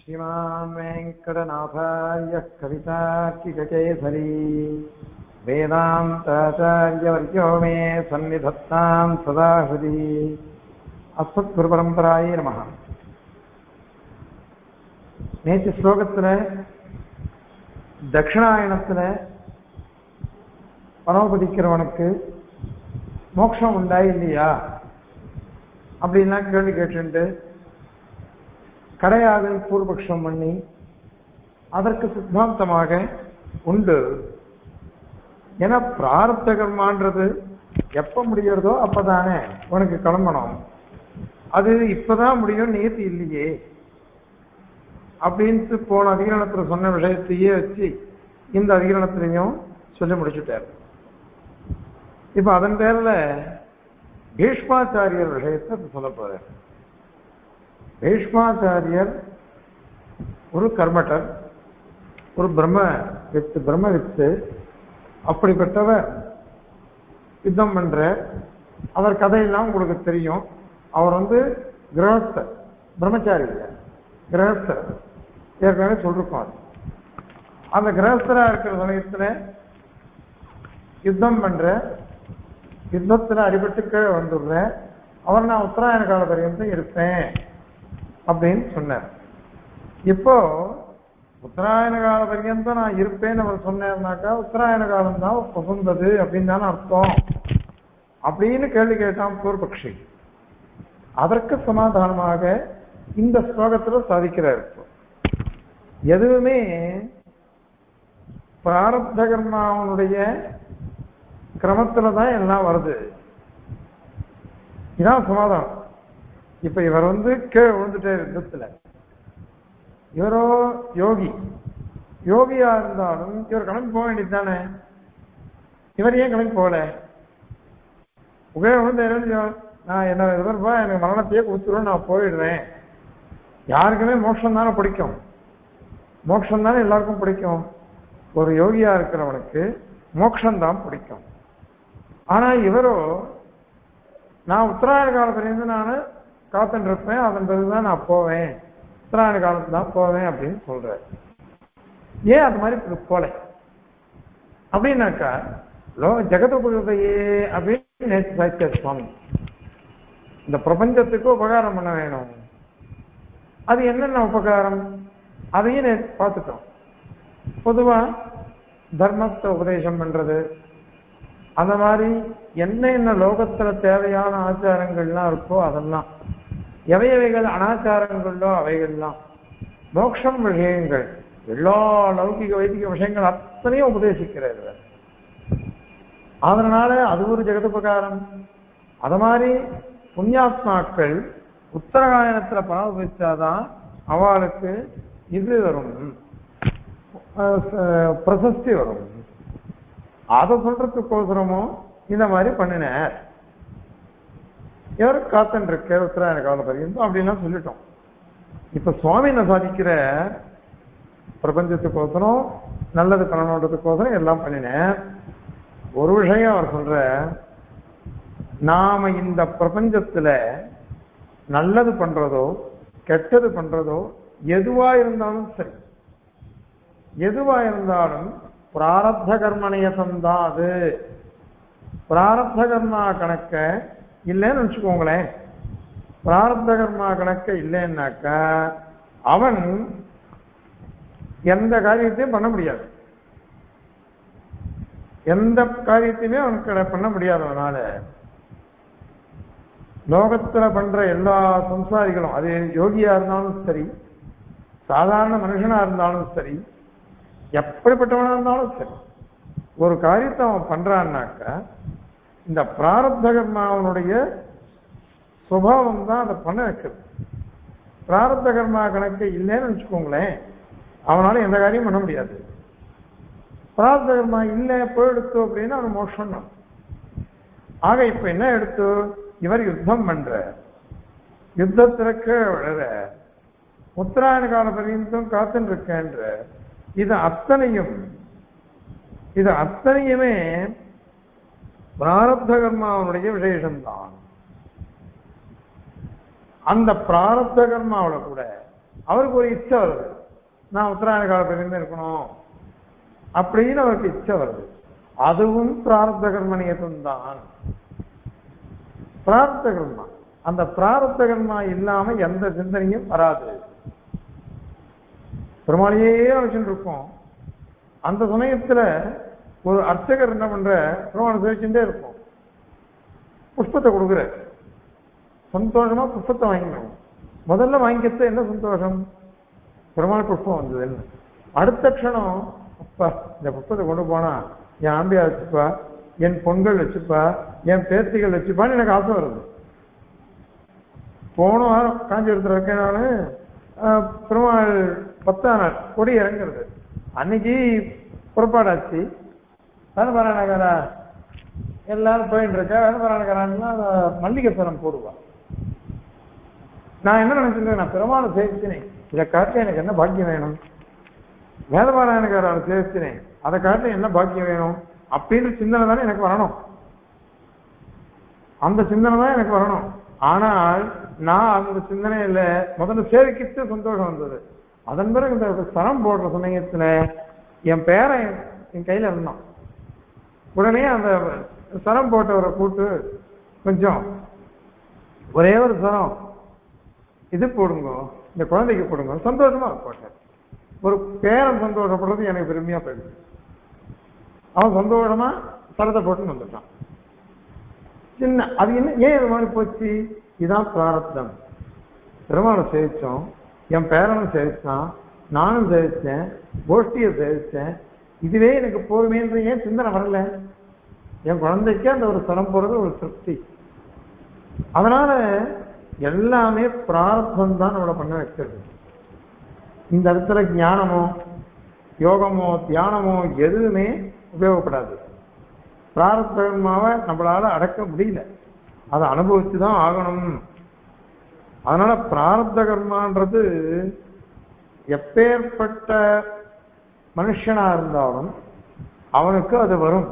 श्रीमान् वेङ्कटनाथार्यः कवितार्किककेसरी वेदान्ताचार्यवर्यो मे सन्निधत्तां सदा हृदि அஸ்மத்குருபரம்பராயே நம நேற்று ஸ்லோகத்துல தட்சிணாயனத்துல பரமபதிக்கிறவனுக்கு மோட்சம் உண்டா இல்லையா அப்படின்லாம் கேள்வி கேட்டுட்டு கடையாக பூர்வபக்ஷம் பண்ணி அதற்கு சித்தாந்தமாக உண்டு ஏன்னா பிராரப்த கர்மான்றது எப்ப முடியறதோ அப்பதானே உனக்கு கிளம்பணும் அது இப்பதான் முடியும் நியத்தி இல்லையே அப்படின்ட்டு போன அதிகரணத்துல சொன்ன விஷயத்தையே வச்சு இந்த அதிகரணத்திலையும் சொல்லி முடிச்சுட்டார் இப்ப அதன் பேர்ல பீஷ்மாச்சாரியர் விஷயத்தை சொல்ல போறார் பீஷ்மாச்சாரியர் ஒரு கர்மட்டர் ஒரு பிரம்ம வித்து பிரம்ம வித்து அப்படிப்பட்டவர் யுத்தம் பண்ற அவர் கதையெல்லாம் உங்களுக்கு தெரியும் அவர் வந்து கிரகஸ்தர் பிரம்மச்சாரி இல்லை கிரகஸ்தர் ஏற்கனவே சொல்லிருக்கோம் அது அந்த கிரகஸ்தரா இருக்கிற சமயத்துல யுத்தம் பண்ற யுத்தத்துல அடிபட்டு கீழே வந்துடுறேன் அவர் நான் உத்தராயண கால பரியந்தம் இருப்பேன் அப்படின்னு சொன்னார் இப்போ உத்தராயண கால பரியந்தம் நான் இருப்பேன்னு அவர் சொன்னார்னாக்கா உத்தராயண காலம் தான் புகுந்தது அப்படின்னு தானே அர்த்தம் அப்படின்னு கேள்வி கேட்டான் பூர்வபக்ஷி அதற்கு சமாதானமாக இந்த ஸ்லோகத்துல சாதிக்கிறார் இப்போ எதுவுமே பிராரப்த கர்மாவனுடைய கிரமத்துல தான் எல்லாம் வருது இதான் சமாதானம் இப்ப இவர் வந்து கீழே விழுந்துட்டார் யுத்தத்துல இவரோ யோகி யோகியா இருந்தாலும் இவர் கிளம்பி போக வேண்டியது தானே இவர் ஏன் கிளம்பி போகல உகே விழுந்த என்ன நான் என்ன எதிர்ப்பா எனக்கு மரணத்தையே கொடுத்துருவோம் நான் போயிடுறேன் யாருக்குமே மோட்சம் தானே பிடிக்கும் மோட்சம் தானே எல்லாருக்கும் பிடிக்கும் ஒரு யோகியா இருக்கிறவனுக்கு மோட்சம் தான் பிடிக்கும் ஆனா இவரோ நான் உத்தராயண காலத்திலேருந்து நான் காத்துட்டு இருப்பேன் அதன் பிறகுதான் நான் போவேன் உத்தராயண காலத்துல தான் போவேன் அப்படின்னு சொல்றாரு ஏன் அது மாதிரி போல அப்படின்னாக்கா லோ ஜெகதுபகதையே அப்படின்னு நேற்று சாய்ச்சார் சுவாமி இந்த பிரபஞ்சத்துக்கு உபகாரம் பண்ண வேணும் அது என்னென்ன உபகாரம் அதையும் நேற்று பார்த்துட்டோம் பொதுவா தர்மத்தை உபதேசம் பண்றது அந்த மாதிரி என்ன என்ன லோகத்துல தேவையான ஆச்சாரங்கள்லாம் இருக்கோ அதெல்லாம் எவை எவைகள் அனாச்சாரங்களோ அவைகள்லாம் மோட்சம் விஷயங்கள் எல்லா லௌகிக வைதிக விஷயங்கள் அத்தனையும் உபதேசிக்கிறார் அதனால அது ஒரு ஜெகதுபகாரம் அத மாதிரி புண்ணியாத்மாக்கள் உத்தரகாயணத்துல பராமரிச்சாதான் அவளுக்கு இது வரும் பிரசஸ்தி வரும் அதை சொல்றதுக்கோசரமும் இந்த மாதிரி பண்ணினார் இவர் காத்தன் இருக்க உத்தராயண கால பரியந்தம் அப்படின்லாம் சொல்லிட்டோம் இப்ப சுவாமி என்ன சாதிக்கிற பிரபஞ்சத்துக்கோசரம் நல்லது பண்ணணுன்றதுக்கோசரம் எல்லாம் பண்ணினேன் ஒரு விஷயம் அவர் சொல்ற நாம இந்த பிரபஞ்சத்துல நல்லது பண்றதோ கெட்டது பண்றதோ எதுவா இருந்தாலும் சரி எதுவா இருந்தாலும் பிராரப்த கர்மனையசம் தான் அது பிராரப்த கர்மா கணக்க இல்லைன்னு வச்சுக்கோங்களேன் பிராரப்த கர்மா கணக்க இல்லைன்னாக்கா அவன் எந்த காரியத்தையும் பண்ண முடியாது எந்த காரியத்தையுமே அவனுக்கு பண்ண முடியாது அவனால லோகத்துல பண்ற எல்லா சம்சாரிகளும் அது யோகியா இருந்தாலும் சரி சாதாரண மனுஷனா இருந்தாலும் சரி எப்படிப்பட்டவனா இருந்தாலும் சரி ஒரு காரியத்தை அவன் பண்றான்னாக்கா இந்த பிராரப்த கர்மாவனுடைய சுபாவம் தான் அதை பண்ண வைக்கிறது பிராரப்த கர்மா கணக்கு இல்லைன்னு வச்சுக்கோங்களேன் அவனால எந்த காரியம் பண்ண முடியாது பிரார்த்த கர்மா இல்லை போயிடுத்து அப்படின்னு அவன் மோஷம் ஆக இப்ப என்ன எடுத்து இவர் யுத்தம் பண்ற யுத்தத்திற்கு விழற உத்தராயண கால பரியந்தம் காத்துன்னு இருக்கேன்ற இது அத்தனையும் இது அத்தனையுமே பிராரப்த கர்மாவனுடைய விசேஷம்தான் அந்த பிராரப்த கர்மாவில கூட அவருக்கு ஒரு இச்சை வருது நான் உத்தராயண காலத்திலிருந்து இருக்கணும் அப்படின்னு அவருக்கு இச்சை வருது அதுவும் பிராரப்த கர்ம நியத்தம் தான் பிராரப்த கர்மா அந்த பிராரப்த கர்மா இல்லாம எந்த சிந்தனையும் வராது பெருமாளையே வச்சுட்டு இருக்கோம் அந்த சமயத்துல ஒரு அர்ச்சகர் என்ன பண்ற பெருமாளை சேவிச்சுட்டே இருக்கும் புஷ்பத்தை கொடுக்குற சந்தோஷமா புஷ்பத்தை வாங்கிக்கணும் முதல்ல வாங்கிக்கிறது என்ன சந்தோஷம் பெருமாள் புஷ்பம் வந்ததுன்னு அடுத்த க்ஷணம் அப்பா இந்த புஷ்பத்தை கொண்டு போனா என் ஆம்பியா வச்சுப்பா என் பொங்கல் வச்சுப்பா என் பேத்திகள் வச்சுப்பான்னு எனக்கு ஆசை வருது போன வாரம் காஞ்சிபுரத்தில் இருக்கேன் நான் பெருமாள் பத்தாம் நாள் கொடி இறங்குறது அன்னைக்கு புறப்பாடாச்சு வேணுபாராயணகாரா எல்லாரும் போயிட்டு இருக்கா வேணுபாராயணகாரான்னா மல்லிகை சரம் போடுவா நான் என்ன நினைச்சிருந்தேன் நான் பெருமாளை சேவிச்சினேன் இதை காட்டில எனக்கு என்ன பாக்கியம் வேணும் வேதபாராயணக்காரரை சேவிச்சினேன் அதை காட்டில என்ன பாக்கியம் வேணும் அப்படின்ற சிந்தனை தானே எனக்கு வரணும் அந்த சிந்தனை தான் எனக்கு வரணும் ஆனால் நான் அந்த சிந்தனையில முதல்ல சேவிக்கிட்டு சந்தோஷம் வந்தது அதன் பிறகு இந்த சரம் போடுற சமயத்துல என் பேரன் என் கையில இருந்தான் உடனே அந்த சரம் போட்டவரை கூட்டு கொஞ்சம் ஒரே ஒரு சரம் இது போடுங்க இந்த குழந்தைக்கு போடுங்க சந்தோஷமா போட்டேன் ஒரு பேரன் சந்தோஷப்படுறது எனக்கு பெருமையா போயிடுச்சு அவன் சந்தோஷமா சரத்தை போட்டுன்னு வந்துட்டான் சின்ன அது என்ன ஏன் இது மாதிரி போச்சு இதான் பிராரப்தம் பெருமாளை சேவிச்சோம் என் பேரனும் சேவிச்சான் நானும் சேவிச்சேன் கோஷ்டியை சேவிச்சேன் இதுவே எனக்கு போதுமேன்ற ஏன் சிந்தனை வரல என் குழந்தைக்கு அந்த ஒரு சரம் போறது ஒரு திருப்தி அதனால எல்லாமே பிரார்த்தம் தான் நம்மளை பண்ண வைக்கிறது இந்த இடத்துல ஞானமோ யோகமோ தியானமோ எதுவுமே உபயோகப்படாது பிரார்த்தமாவை நம்மளால அடக்க முடியல அதை அனுபவிச்சு தான் ஆகணும் அதனால பிராரப்த கர்மான்றது எப்பேற்பட்ட மனுஷனா இருந்தாலும் அவனுக்கு அது வரும்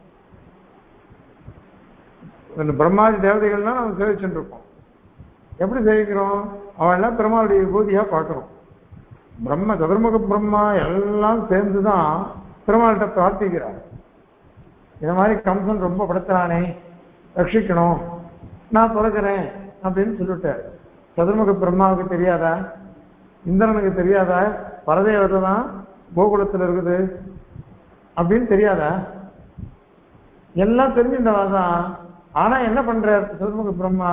இந்த பிரம்மாதி தேவதைகள்லாம் நம்ம சேவிச்சுட்டு இருக்கோம் எப்படி சேவிக்கிறோம் அவன் எல்லாம் பெருமாளுடைய விபூதியா பார்க்கிறோம் பிரம்ம சதுர்முக பிரம்மா எல்லாம் சேர்ந்து தான் பெருமாள்கிட்ட பிரார்த்திக்கிறார் இந்த மாதிரி கம்சன் ரொம்ப படுத்துறானே ரட்சிக்கணும் நான் பிறக்கிறேன் அப்படின்னு சொல்லிட்டார் சதுர்முக பிரம்மாவுக்கு தெரியாதா இந்திரனுக்கு தெரியாதா பரதேவதை தான் கோகுலத்தில் இருக்குது அப்படின்னு தெரியாதா எல்லாம் தெரிஞ்சின்றவா தான் ஆனா என்ன பண்றார் சதுர்முக பிரம்மா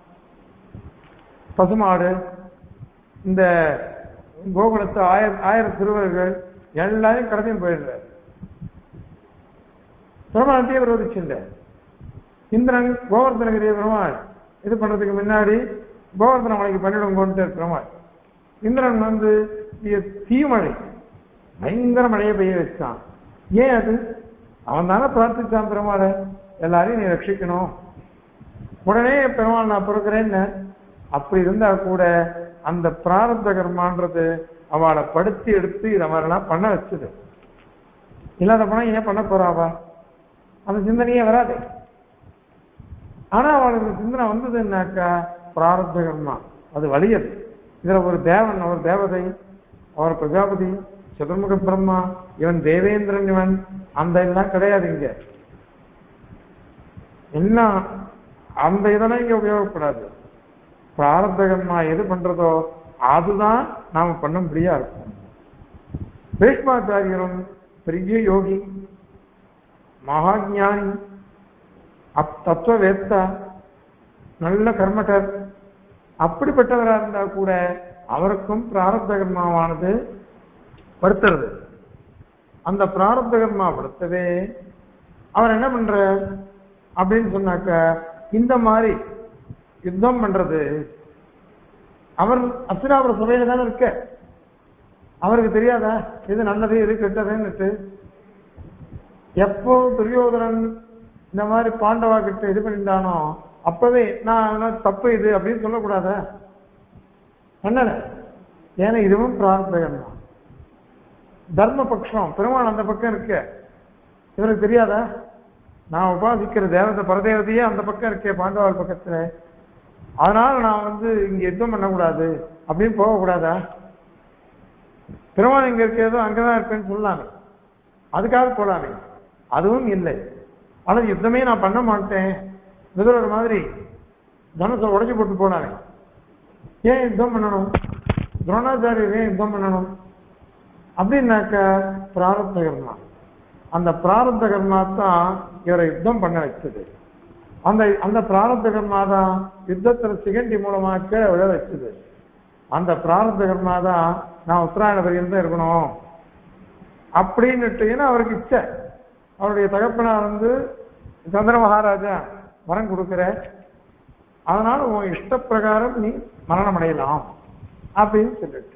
பசுமாடு இந்த கோகுலத்து ஆயிர ஆயிரம் சிறுவர்கள் எல்லாரையும் கடத்தியும் போயிடுறார் பெருமாள்கிட்டயே விரோதிச்சுட்ட இந்திரன் கோவர்தனகிரிய பெருமாள் இது பண்றதுக்கு முன்னாடி கோவர்தன மலைக்கு பண்ணிடுங்கோன்ட்டு பெருமாள் இந்திரன் வந்து இ- தீமழை பயங்கர மழையை பெய்ய வச்சான் ஏன் அது அவன் தானே பிரார்த்திச்சான் பெருமாளை எல்லாரையும் நீ ரட்சிக்கணும் உடனே பெருமாள் நான் பிறக்கிறேன்னு அப்படி இருந்தா கூட அந்த பிராரப்த கர்மான்றது அவளை படுத்தி எடுத்து இதை மாதிரிலாம் பண்ண வச்சது இல்லாத போனா ஏன் பண்ண போறாவா அந்த சிந்தனையே வராது ஆனா அவளுக்கு சிந்தனை வந்ததுன்னாக்கா பிராரப்த கர்மா அது வலியது இதுல ஒரு தேவன் ஒரு தேவதை அவர் பிரஜாபதி சதுர்முக பிரம்மா இவன் தேவேந்திரன் இவன் அந்த எல்லாம் கிடையாது இங்க என்ன அந்த இதெல்லாம் இங்க உபயோகப்படாது பிராரப்த கர்மா எது பண்றதோ அதுதான் நாம பண்ண முடியா இருக்கும் பீஷ்மாச்சாரியரும் பெரிய யோகி மகாஞானி அப் தத்துவவேத்தா நல்ல கர்மட்டர் அப்படிப்பட்டவரா இருந்தா கூட அவருக்கும் பிராரப்த கர்மாவானது படுத்துறது அந்த பிராரப்த கர்மா படுத்தவே அவர் என்ன பண்ற அப்படின்னு சொன்னாக்க இந்த மாதிரி யுத்தம் பண்றது அவர் அஸ்தினாபுர சபையில தானே இருக்க அவருக்கு தெரியாதா எது நல்லது எது கெட்டதுன்னுட்டு எப்போ துரியோதனன் இந்த மாதிரி பாண்டவா கிட்ட இது பண்ணிட்டானோ அப்பவே நான் அதனால தப்பு இது அப்படின்னு சொல்லக்கூடாதா பண்ணல ஏன்னா இதுவும் பிரார்த்தகம் தான் தர்ம பட்சம் பெருமாள் அந்த பக்கம் இருக்க இவருக்கு தெரியாதா நான் உபாசிக்கிற தேவதை பரதேவதையே அந்த பக்கம் இருக்கே பாண்டவாள் பக்கத்துல அதனால நான் வந்து இங்க யுத்தம் பண்ணக்கூடாது அப்படின்னு போகக்கூடாதா பெருமாள் எங்க இருக்கிறதோ அங்கதான் இருப்பேன்னு சொல்லலாமே அதுக்காக போலாமே அதுவும் இல்லை ஆனால் யுத்தமே நான் பண்ண மாட்டேன் விதவர் மாதிரி தனுசை உடைச்சு போட்டு போனானே ஏன் யுத்தம் பண்ணணும் துரோணாச்சாரியர் ஏன் யுத்தம் பண்ணணும் அப்படின்னாக்க பிராரப்த கர்மா அந்த பிராரப்த கர்மா தான் இவரை யுத்தம் பண்ண வச்சது அந்த அந்த பிராரப்த கர்மா தான் யுத்தத்துல சிகண்டி மூலமா கீழே விழ வச்சது அந்த பிராரப்த கர்மா தான் நான் உத்தராயண பரியந்தம் இருக்கணும் அப்படின்னுட்டு ஏன்னா அவருக்கு இச்சை அவருடைய தகப்பனார் வந்து சந்திர மகாராஜா வரம் கொடுக்கிற அதனால உன் இஷ்ட பிரகாரம் நீ மரணம் அடையலாம் அப்படின்னு சொல்லிட்டு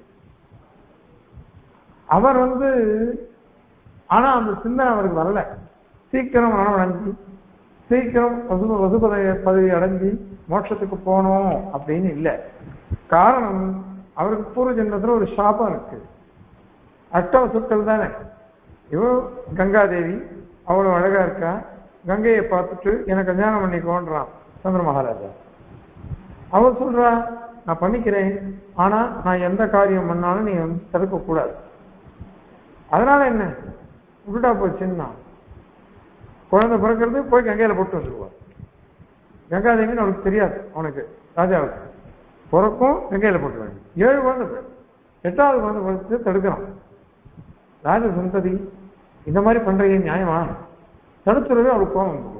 அவர் வந்து ஆனா அந்த சிந்தனை அவருக்கு வரல சீக்கிரம் மரணம் அடைஞ்சு சீக்கிரம் வசு வசுபத பதவி அடைஞ்சு மோட்சத்துக்கு போகணும் அப்படின்னு இல்லை காரணம் அவருக்கு பூர்வ ஜென்மத்துல ஒரு சாபம் இருக்கு அஷ்டவசுக்கள் தானே இவ கங்காதேவி அவ்வளவு அழகா இருக்கா கங்கையை பார்த்துட்டு எனக்கு கல்யாணம் பண்ணிக்கோன்றான் சந்திர மகாராஜா அவர் சொல்றா நான் பண்ணிக்கிறேன் ஆனா நான் எந்த காரியம் பண்ணாலும் நீ வந்து தடுக்க கூடாது அதனால என்ன உருட்டா போச்சுன்னா குழந்தை பிறக்கிறது போய் கங்கையில போட்டு வந்துருவார் கங்காதேவின்னு அவனுக்கு தெரியாது அவனுக்கு ராஜாவுக்கு பிறக்கும் கங்கையில போட்டு வேண்டும் ஏழு குழந்தை பிறகு. எட்டாவது குழந்தை பிறகு தடுக்கிறான் ராஜ சந்ததி இந்த மாதிரி பண்றீங்க நியாயமா தடுத்துறது அவளுக்கு கோபம் வந்துடும்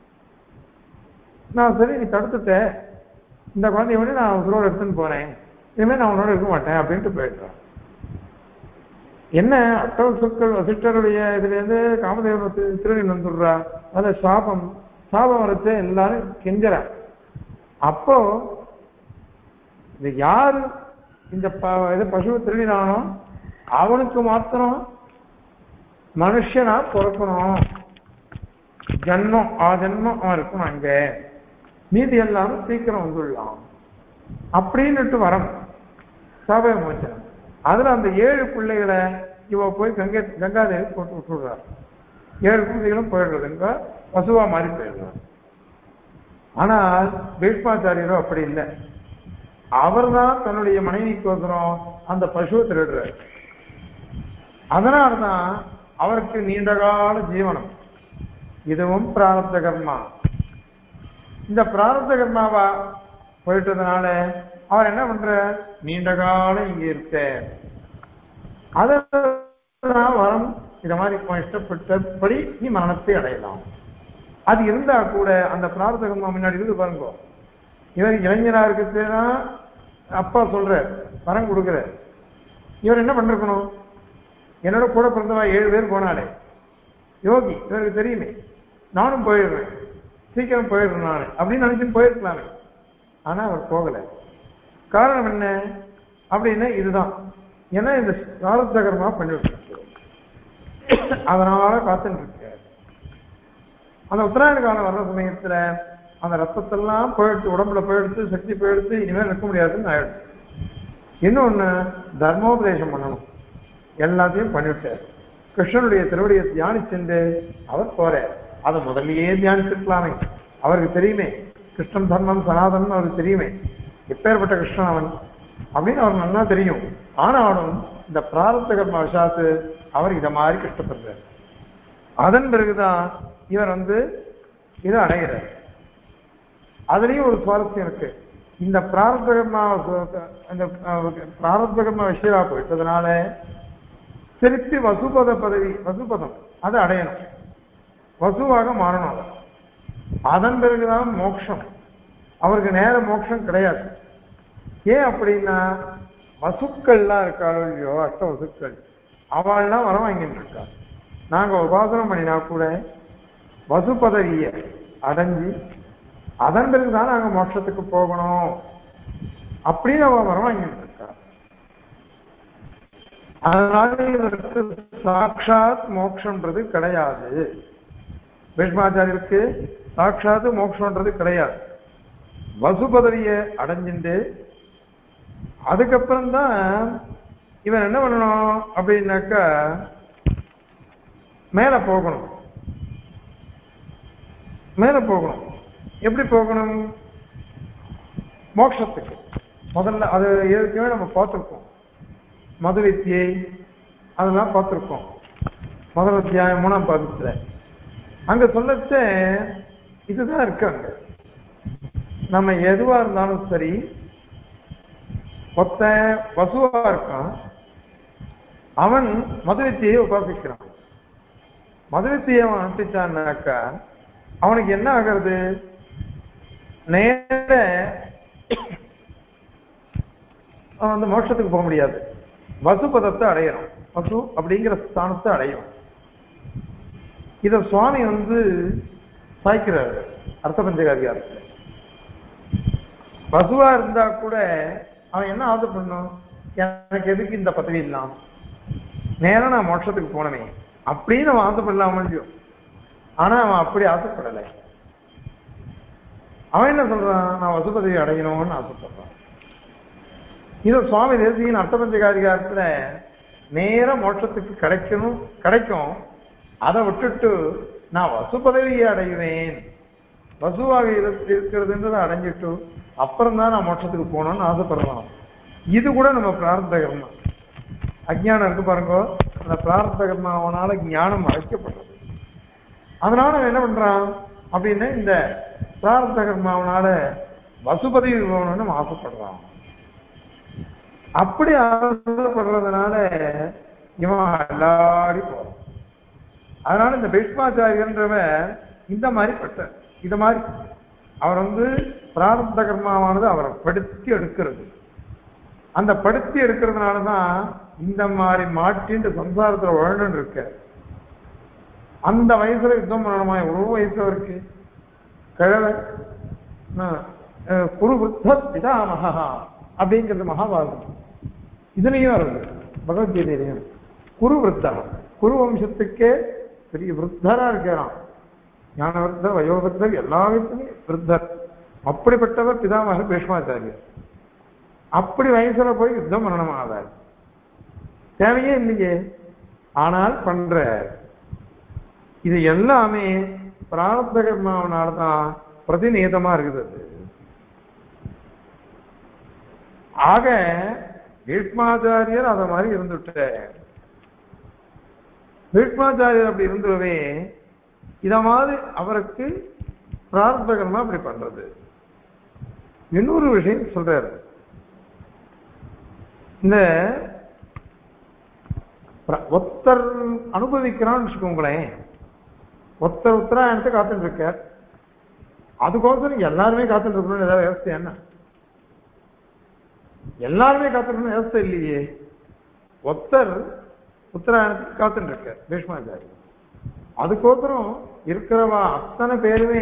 நான் சரி நீ தடுத்துட்ட இந்த குழந்தைய விட நான் உங்களோட எடுத்துன்னு போறேன் இனிமேல் நான் உன்னோட இருக்க மாட்டேன் அப்படின்ட்டு போயிடுறான் என்ன அட்டவ சொற்கள் வசிஷ்டருடைய இதுல இருந்து காமதேவன் திரு- திருநீர் வந்துடுறா அது சாபம் சாபம் வரச்சு எல்லாரும் கெஞ்சறா அப்போ இது யாரு இந்த ப- இது பசுவை திருடினானோ அவனுக்கு மாத்திரம் மனுஷனா பிறக்கணும் ஜன்மம் ஆ ஜன்மம் அவன் இருக்கணும் அங்க மீதி எல்லாரும் சீக்கிரம் வந்துடலாம் அப்படின்னுட்டு வரம் சாப மோச்சனம் அதுல அந்த ஏழு பிள்ளைகளை இவ போய் கங்கை கங்காதேவி போட்டு விட்டுடுறார் ஏழு குழந்தைகளும் போயிடுறதுங்க பசுவா மாறி போயிடுறார் ஆனால் பீஷ்மாச்சாரியரோ அப்படி இல்லை அவர்தான் தன்னுடைய மனைவிக்கோசரம் அந்த பசுவை திருடுறார் அதனால்தான் அவருக்கு நீண்டகால ஜீவனம் இதுவும் பிராரப்த கர்மா இந்த பிராரப்த கர்மாவா போயிட்டதுனால அவர் என்ன பண்ற நீண்ட காலம் இங்க இருக்க அதெல்லாம் வரம் இத மாதிரி உன் இஷ்டப்பட்டபடி நீ மரணத்தை அடையலாம் அது இருந்தா கூட அந்த பிரார்த்த கர்மா முன்னாடி இருந்து பாருங்க இவர் இளைஞரா இருக்கிறதுனா அப்பா சொல்ற வரம் கொடுக்குற இவர் என்ன பண்ணிருக்கணும் என்னோட கூட பிறந்தவா ஏழு பேர் போனாலே யோகி இவருக்கு தெரியுமே நானும் போயிடுறேன் சீக்கிரம் போயிடுறேன் நான் அப்படின்னு நினைச்சுன்னு போயிருக்கலாமே ஆனா அவர் போகல காரணம் என்ன அப்படின்னா இதுதான் ஏன்னா இந்த காலத்தகரமா பண்ணிட்டு இருக்கு அதனால காத்துட்டு இருக்கு அந்த உத்தராயண காலம் வர்ற சமயத்துல அந்த ரத்தத்தெல்லாம் போயிடுத்து உடம்புல போயிடுத்து சக்தி போயிடுத்து இனிமேல் நிற்க முடியாதுன்னு ஆயிடுச்சு இன்னொன்னு தர்மோபதேசம் பண்ணணும் எல்லாத்தையும் பண்ணிவிட்டார் கிருஷ்ணனுடைய திருவடியை தியானிச்சுண்டு அவர் போறார் அதை முதல்லயே தியானிச்சிருக்கலாமே அவருக்கு தெரியுமே கிருஷ்ணன் தர்மம் சனாதனம் அவருக்கு தெரியுமே எப்பேற்பட்ட கிருஷ்ணன் அவன் அப்படின்னு அவர் நல்லா தெரியும் ஆனாலும் இந்த பிராரத்த கர்ம விஷாத்து அவர் இதை மாதிரி கஷ்டப்படுறார் அதன் பிறகுதான் இவர் வந்து இதை அடைகிறார் அதுலயும் ஒரு சுவாரஸ்யம் இருக்கு இந்த பிராரத்த கர்மா அந்த பிராரத்த கர்ம விஷயமா போயிட்டதுனால திருப்பி வசுபத பதவி வசுபதம் அதை அடையணும் வசுவாக மாறணும் அவர். அதன் பிறகுதான் மோட்சம் அவருக்கு நேர மோட்சம் கிடையாது ஏன் அப்படின்னா வசுக்கள்லாம் இருக்காளோ இல்லையோ அஷ்ட வசுக்கள் அவள்லாம் வர வாங்கிட்டு இருக்கா நாங்க உபாசனம் பண்ணினா கூட வசு பதவியை அடைஞ்சு அதன் பிறகுதான் நாங்க மோட்சத்துக்கு போகணும் அப்படின்னு அவ வர வாங்கிட்டு இருக்கா அதனால இதற்கு சாட்சாத் மோட்சம்ன்றது கிடையாது பீஷ்மாச்சாரியருக்கு சாட்சாத் மோட்சம்ன்றது கிடையாது வசு பதவியை அடைஞ்சுட்டு அதுக்கப்புறம் தான் இவன் என்ன பண்ணணும் அப்படின்னாக்கா மேல போகணும் மேல போகணும் எப்படி போகணும் மோட்சத்துக்கு முதல்ல அது ஏற்கனவே நம்ம பார்த்துருக்கோம் மது வித்தியை அதெல்லாம் பார்த்துருக்கோம் முதல் அத்தியாயம் மூணாம் பாதத்துல அங்க சொல்லச்ச இதுதான் இருக்கு அங்க நம்ம எதுவா இருந்தாலும் சரி ஒத்த வசுவா இருக்கான் அவன் மதுவித்தியை உபாசிக்கிறான் மதுவித்தியை அவன் அனுப்பிச்சான்னாக்கா அவனுக்கு என்ன ஆகிறது நேர அவன் வந்து மோட்சத்துக்கு போக முடியாது வசுபதத்தை அடையணும் வசு அப்படிங்கிற ஸ்தானத்தை அடையும் இத சுவாமி வந்து சாய்க்கிறாரு அர்த்த பஞ்சகாதிகாரத்தில் வசுவா இருந்தா கூட அவன் என்ன ஆசை பண்ணும் எனக்கு எதுக்கு இந்த பதவி இல்லாம் நேரம் நான் மோட்சத்துக்கு போனமே அப்படின்னு அவன் ஆசைப்படலாம் முடியும் ஆனா அவன் அப்படி ஆசைப்படலை அவன் என்ன சொல்றான் நான் வசு பதவி அடையணும்னு ஆசைப்படுறான் இது சுவாமி தேசியின் அர்த்தபஞ்சகாதிகாரத்துல நேர மோட்சத்துக்கு கிடைக்கணும் கிடைக்கும் அதை விட்டுட்டு நான் வசு பதவியை அடைவேன் வசுவாக இரு- இருக்கிறதுன்றதை அடைஞ்சிட்டு அப்புறம் தான் நான் மோட்சத்துக்கு போகணும்னு ஆசைப்படுறான் இது கூட நம்ம பிரார்த்த கர்மா அஜ்ஞானம் இருக்கு பாருங்க அந்த பிரார்த்த கர்மாவனால ஞானம் அழைக்கப்படுறது அதனால அவன் என்ன பண்றான் அப்படின்னா இந்த பிரார்த்த கர்மாவனால வசுபதவி போகணும்னு அவன் ஆசைப்படுறான் அப்படி ஆசைப்படுறதுனால இவன் அல்லாடி போறான் அதனால இந்த பீஷ்மாச்சாரியன்றவன் இந்த மாதிரி பட்ட இந்த மாதிரி அவர் வந்து பிராரப்த கர்மாவானது அவரை படுத்தி எடுக்கிறது அந்த படுத்தி எடுக்கிறதுனால தான் இந்த மாதிரி மாட்டின்ற சம்சாரத்துல உழண்டு இருக்க அந்த வயசுல யுத்தம் பண்ணணுமா எவ்வளவு வயசு அவருக்கு கிழவ குரு விருத்த பிதாமகா அப்படிங்கிறது மகாபாரதம் இதுலயும் வருது பகவத்கீதையிலையும் குரு விருத்தர் குரு வம்சத்துக்கே பெரிய விருத்தரா இருக்கிறான் ஞான விருத்தர் வயோவிருத்தர் எல்லா விதத்துலையும் விருத்தர் அப்படிப்பட்டவர் பிதாமக பீஷ்மாச்சாரியர் அப்படி வயசுல போய் யுத்தம் பண்ணணும் ஆதார் தேவையே இல்லையே ஆனால் பண்ற இது எல்லாமே பிராரப்த கர்மாவனால தான் பிரதிநிதமா இருக்குது அது. ஆக பீஷ்மாச்சாரியர் அத மாதிரி இருந்துட்ட பீஷ்மாச்சாரியர் அப்படி இருந்துடவே இத மாதிரி அவருக்கு பிரார்த்த கர்மா அப்படி பண்றது இன்னொரு விஷயம் சொல்றாரு இந்த பிர- ஒருத்தர் அனுபவிக்கிறான்னு வச்சுக்கோங்களேன் ஒருத்தர் உத்தராயணத்தை காத்துட்டு இருக்கார் அதுக்கோசரம் எல்லாருமே காத்துட்டு இருக்கணும்னு ஏதாவது வியவஸ்தை என்ன எல்லாருமே காத்துட்டு இருக்கணும் வியவஸ்தை இல்லையே ஒருத்தர் உத்தராயணத்துக்கு காத்துட்டு இருக்கார் பீஷ்மாச்சாரி அதுக்கோசரம் இருக்கிறவா அத்தனை பேருமே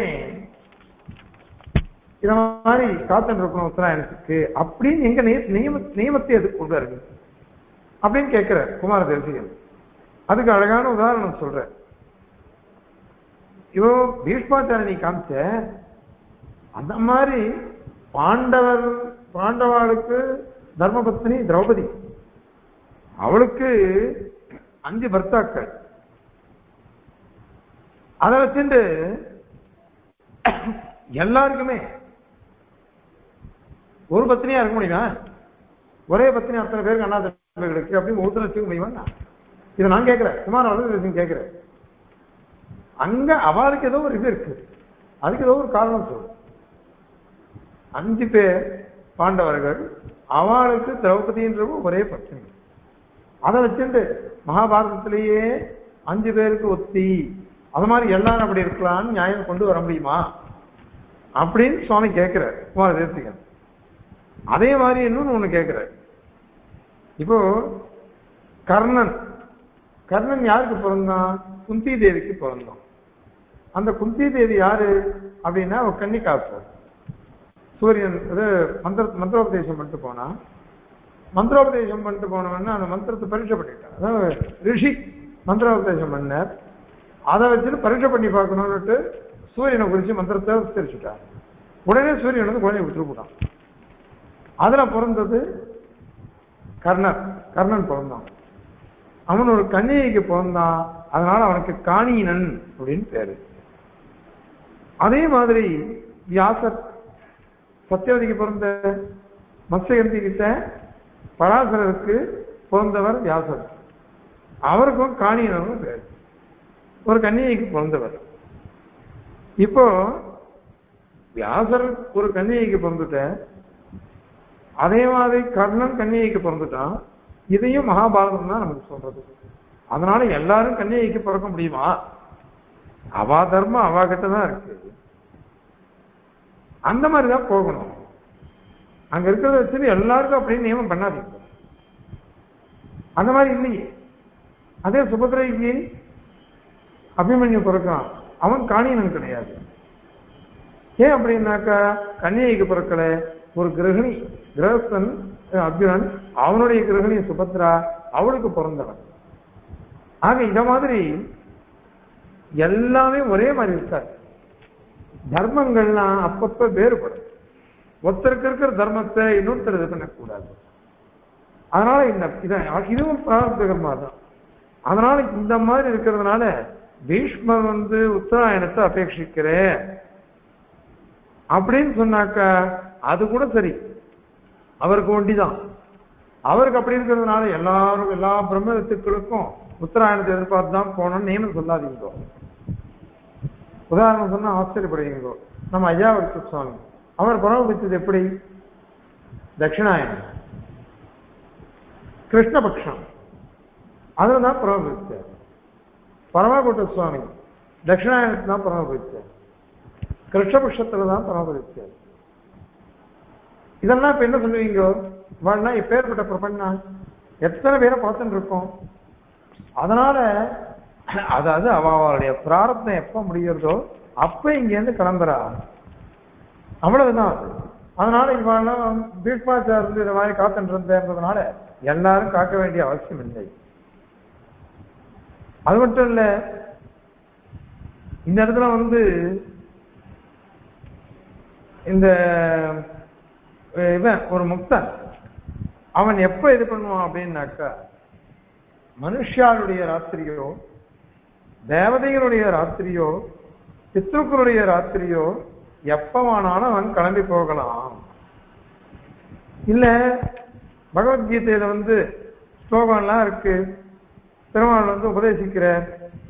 இத மாதிரி காத்துட்டு இருக்கணும் உத்தராயணத்துக்கு அப்படின்னு எங்க நிய- நியம நியமத்தை எதுக்கு கொண்டு வருது அப்படின்னு கேட்கிறார் குமார தேசிகன் அதுக்கு அழகான உதாரணம் சொல்றேன் இவோ பீஷ்மாச்சாரணி காமிச்ச அந்த மாதிரி பாண்டவர் பாண்டவாளுக்கு தர்மபத்னி திரௌபதி அவளுக்கு அஞ்சு பர்த்தாக்கள் அதை வச்சுட்டு எல்லாருக்குமே ஒரு பத்தினியா இருக்க முடியுமா ஒரே பத்தினி அத்தனை பேருக்கு அண்ணா தம்பிகளுக்கு அப்படின்னு ஒருத்தர் வச்சுக்க முடியுமா இதை நான் கேட்கிறேன் குமார் அவர்கள் கேட்கிறேன் அங்க அவளுக்கு ஏதோ ஒரு இது இருக்கு அதுக்கு ஏதோ ஒரு காரணம் சொல்லு அஞ்சு பேர் பாண்டவர்கள் அவளுக்கு திரௌபதின்றவங்க ஒரே பத்தினி அதை வச்சுட்டு மகாபாரதத்திலேயே அஞ்சு பேருக்கு ஒத்தி அது மாதிரி எல்லாரும் அப்படி இருக்கலாம்னு நியாயம் கொண்டு வர முடியுமா அப்படின்னு சுவாமி கேட்கிறார் குமார தேசிகன் அதே மாதிரி இன்னொன்னு ஒண்ணு கேட்கிறார் இப்போ கர்ணன் கர்ணன் யாருக்கு பிறந்தான் குந்தி தேவிக்கு பிறந்தான் அந்த குந்தி தேவி யாரு அப்படின்னா அவ கன்னிகாசு சூரியன் இது மந்திர மந்திரோபதேசம் பண்ணிட்டு போனா மந்திரோபதேசம் பண்ணிட்டு போனவன்னா அந்த மந்திரத்தை பரீட்சை பண்ணிட்டான் அதாவது ரிஷி மந்திரோபதேசம் பண்ணார் அதை வச்சுட்டு பரீட்சை பண்ணி பார்க்கணும்னுட்டு சூரியனை குறிச்சு மந்திரத்தை தெரிச்சுட்டார் உடனே சூரியன் வந்து குழந்தைய விட்டுட்டு போட்டான் அதுல பிறந்தது கர்ணன் கர்ணன் பிறந்தான் அவன் ஒரு கன்னிகைக்கு பிறந்தான் அதனால அவனுக்கு காணியனன் அப்படின்னு பேரு அதே மாதிரி வியாசர் சத்தியவதிக்கு பிறந்த மத்ஸ்யகந்தி கிட்ட பராசரருக்கு பிறந்தவர் வியாசர் அவருக்கும் காணியனும் பேர் ஒரு கன்னிகைக்கு பிறந்தவர் இப்போ வியாசர் ஒரு கன்னிகைக்கு பிறந்துட்ட அதே மாதிரி கர்ணன் கன்னிகைக்கு பிறந்துட்டான் இதையும் மகாபாரதம் தான் நமக்கு சொல்றது அதனால எல்லாரும் கன்னிகைக்கு பிறக்க முடியுமா அவா தர்மம் அவா கிட்ட தான் இருக்கு அந்த மாதிரி தான் போகணும் அங்க இருக்கிறத வச்சு எல்லாருக்கும் அப்படின்னு நியமம் பண்ணாதீங்க அந்த மாதிரி இல்லையே அதே சுபத்திரைக்கு அபிமன்யு பிறக்கான் அவன் காணியனன் கிடையாது ஏன் அப்படின்னாக்கா கன்னிகைக்கு பிறக்கல ஒரு கிரகிணி கிரகஸ்தன் அர்ஜுனன் அவனுடைய கிரகிணி சுபத்ரா அவளுக்கு பிறந்தவன் ஆக இந்த மாதிரி எல்லாமே ஒரே மாதிரி இருக்காது தர்மங்கள்லாம் அப்பப்ப வேறுபடும் ஒருத்தருக்கு இருக்கிற தர்மத்தை இன்னொருத்தர் இது பண்ணக்கூடாது அதனால இந்த இத இதுவும் பிரார்த்தகமா தான் அதனால இந்த மாதிரி இருக்கிறதுனால பீஷ்மர் வந்து உத்தராயணத்தை அபேட்சிக்கிறேன் அப்படின்னு சொன்னாக்கா அது கூட சரி அவருக்கு ஒண்டிதான் அவருக்கு அப்படி இருக்கிறதுனால எல்லாரும் எல்லா பிரம்ம வித்துக்களுக்கும் உத்தராயணத்தை எதிர்பார்த்து தான் போகணும்னு நியமம் சொல்லாதீங்க உதாரணம் சொன்னா ஆச்சரியப்படுவீங்க நம்ம ஐயாவர்த்த சுவாமி அவர் பரமபித்தது எப்படி தட்சிணாயனம் கிருஷ்ணபக்ஷம் அதில் தான் பரமபித்தார் பரமகுட்ட சுவாமி தட்சிணாயனத்தில் தான் பரமபித்தார் கிருஷ்ணபக்ஷத்தில் தான் பரமபித்தார் இதெல்லாம் இப்ப என்ன சொல்லுவீங்க வாழ்னா இப்பேற்பட்ட பிரபண்ணா எத்தனை பேரை பார்த்துட்டு இருக்கோம் அதனால அதாவது அவ அவளுடைய பிராரத்தம் எப்ப முடிகிறதோ அப்ப இங்க இருந்து கிளம்புறா அவ்வளவுதான் அது அதனால இவெல்லாம் பீஷ்மாச்சார் இருந்து இந்த மாதிரி காத்துட்டு இருந்ததுனால எல்லாரும் காக்க வேண்டிய அவசியம் இல்லை அது மட்டும் இல்ல இந்த இடத்துல வந்து இந்த அஹ், இவன் ஒரு முக்தன் அவன் எப்ப இது பண்ணுவான் அப்படின்னாக்கா மனுஷாளுடைய ராத்திரியோ தேவதைகளுடைய ராத்திரியோ பித்ருக்களுடைய ராத்திரியோ எப்பவானாலும் அவன் கிளம்பி போகலாம் இல்ல பகவத்கீதையில வந்து ஸ்லோகம்லாம் இருக்கு பெருமாள் வந்து உபதேசிக்கிறார்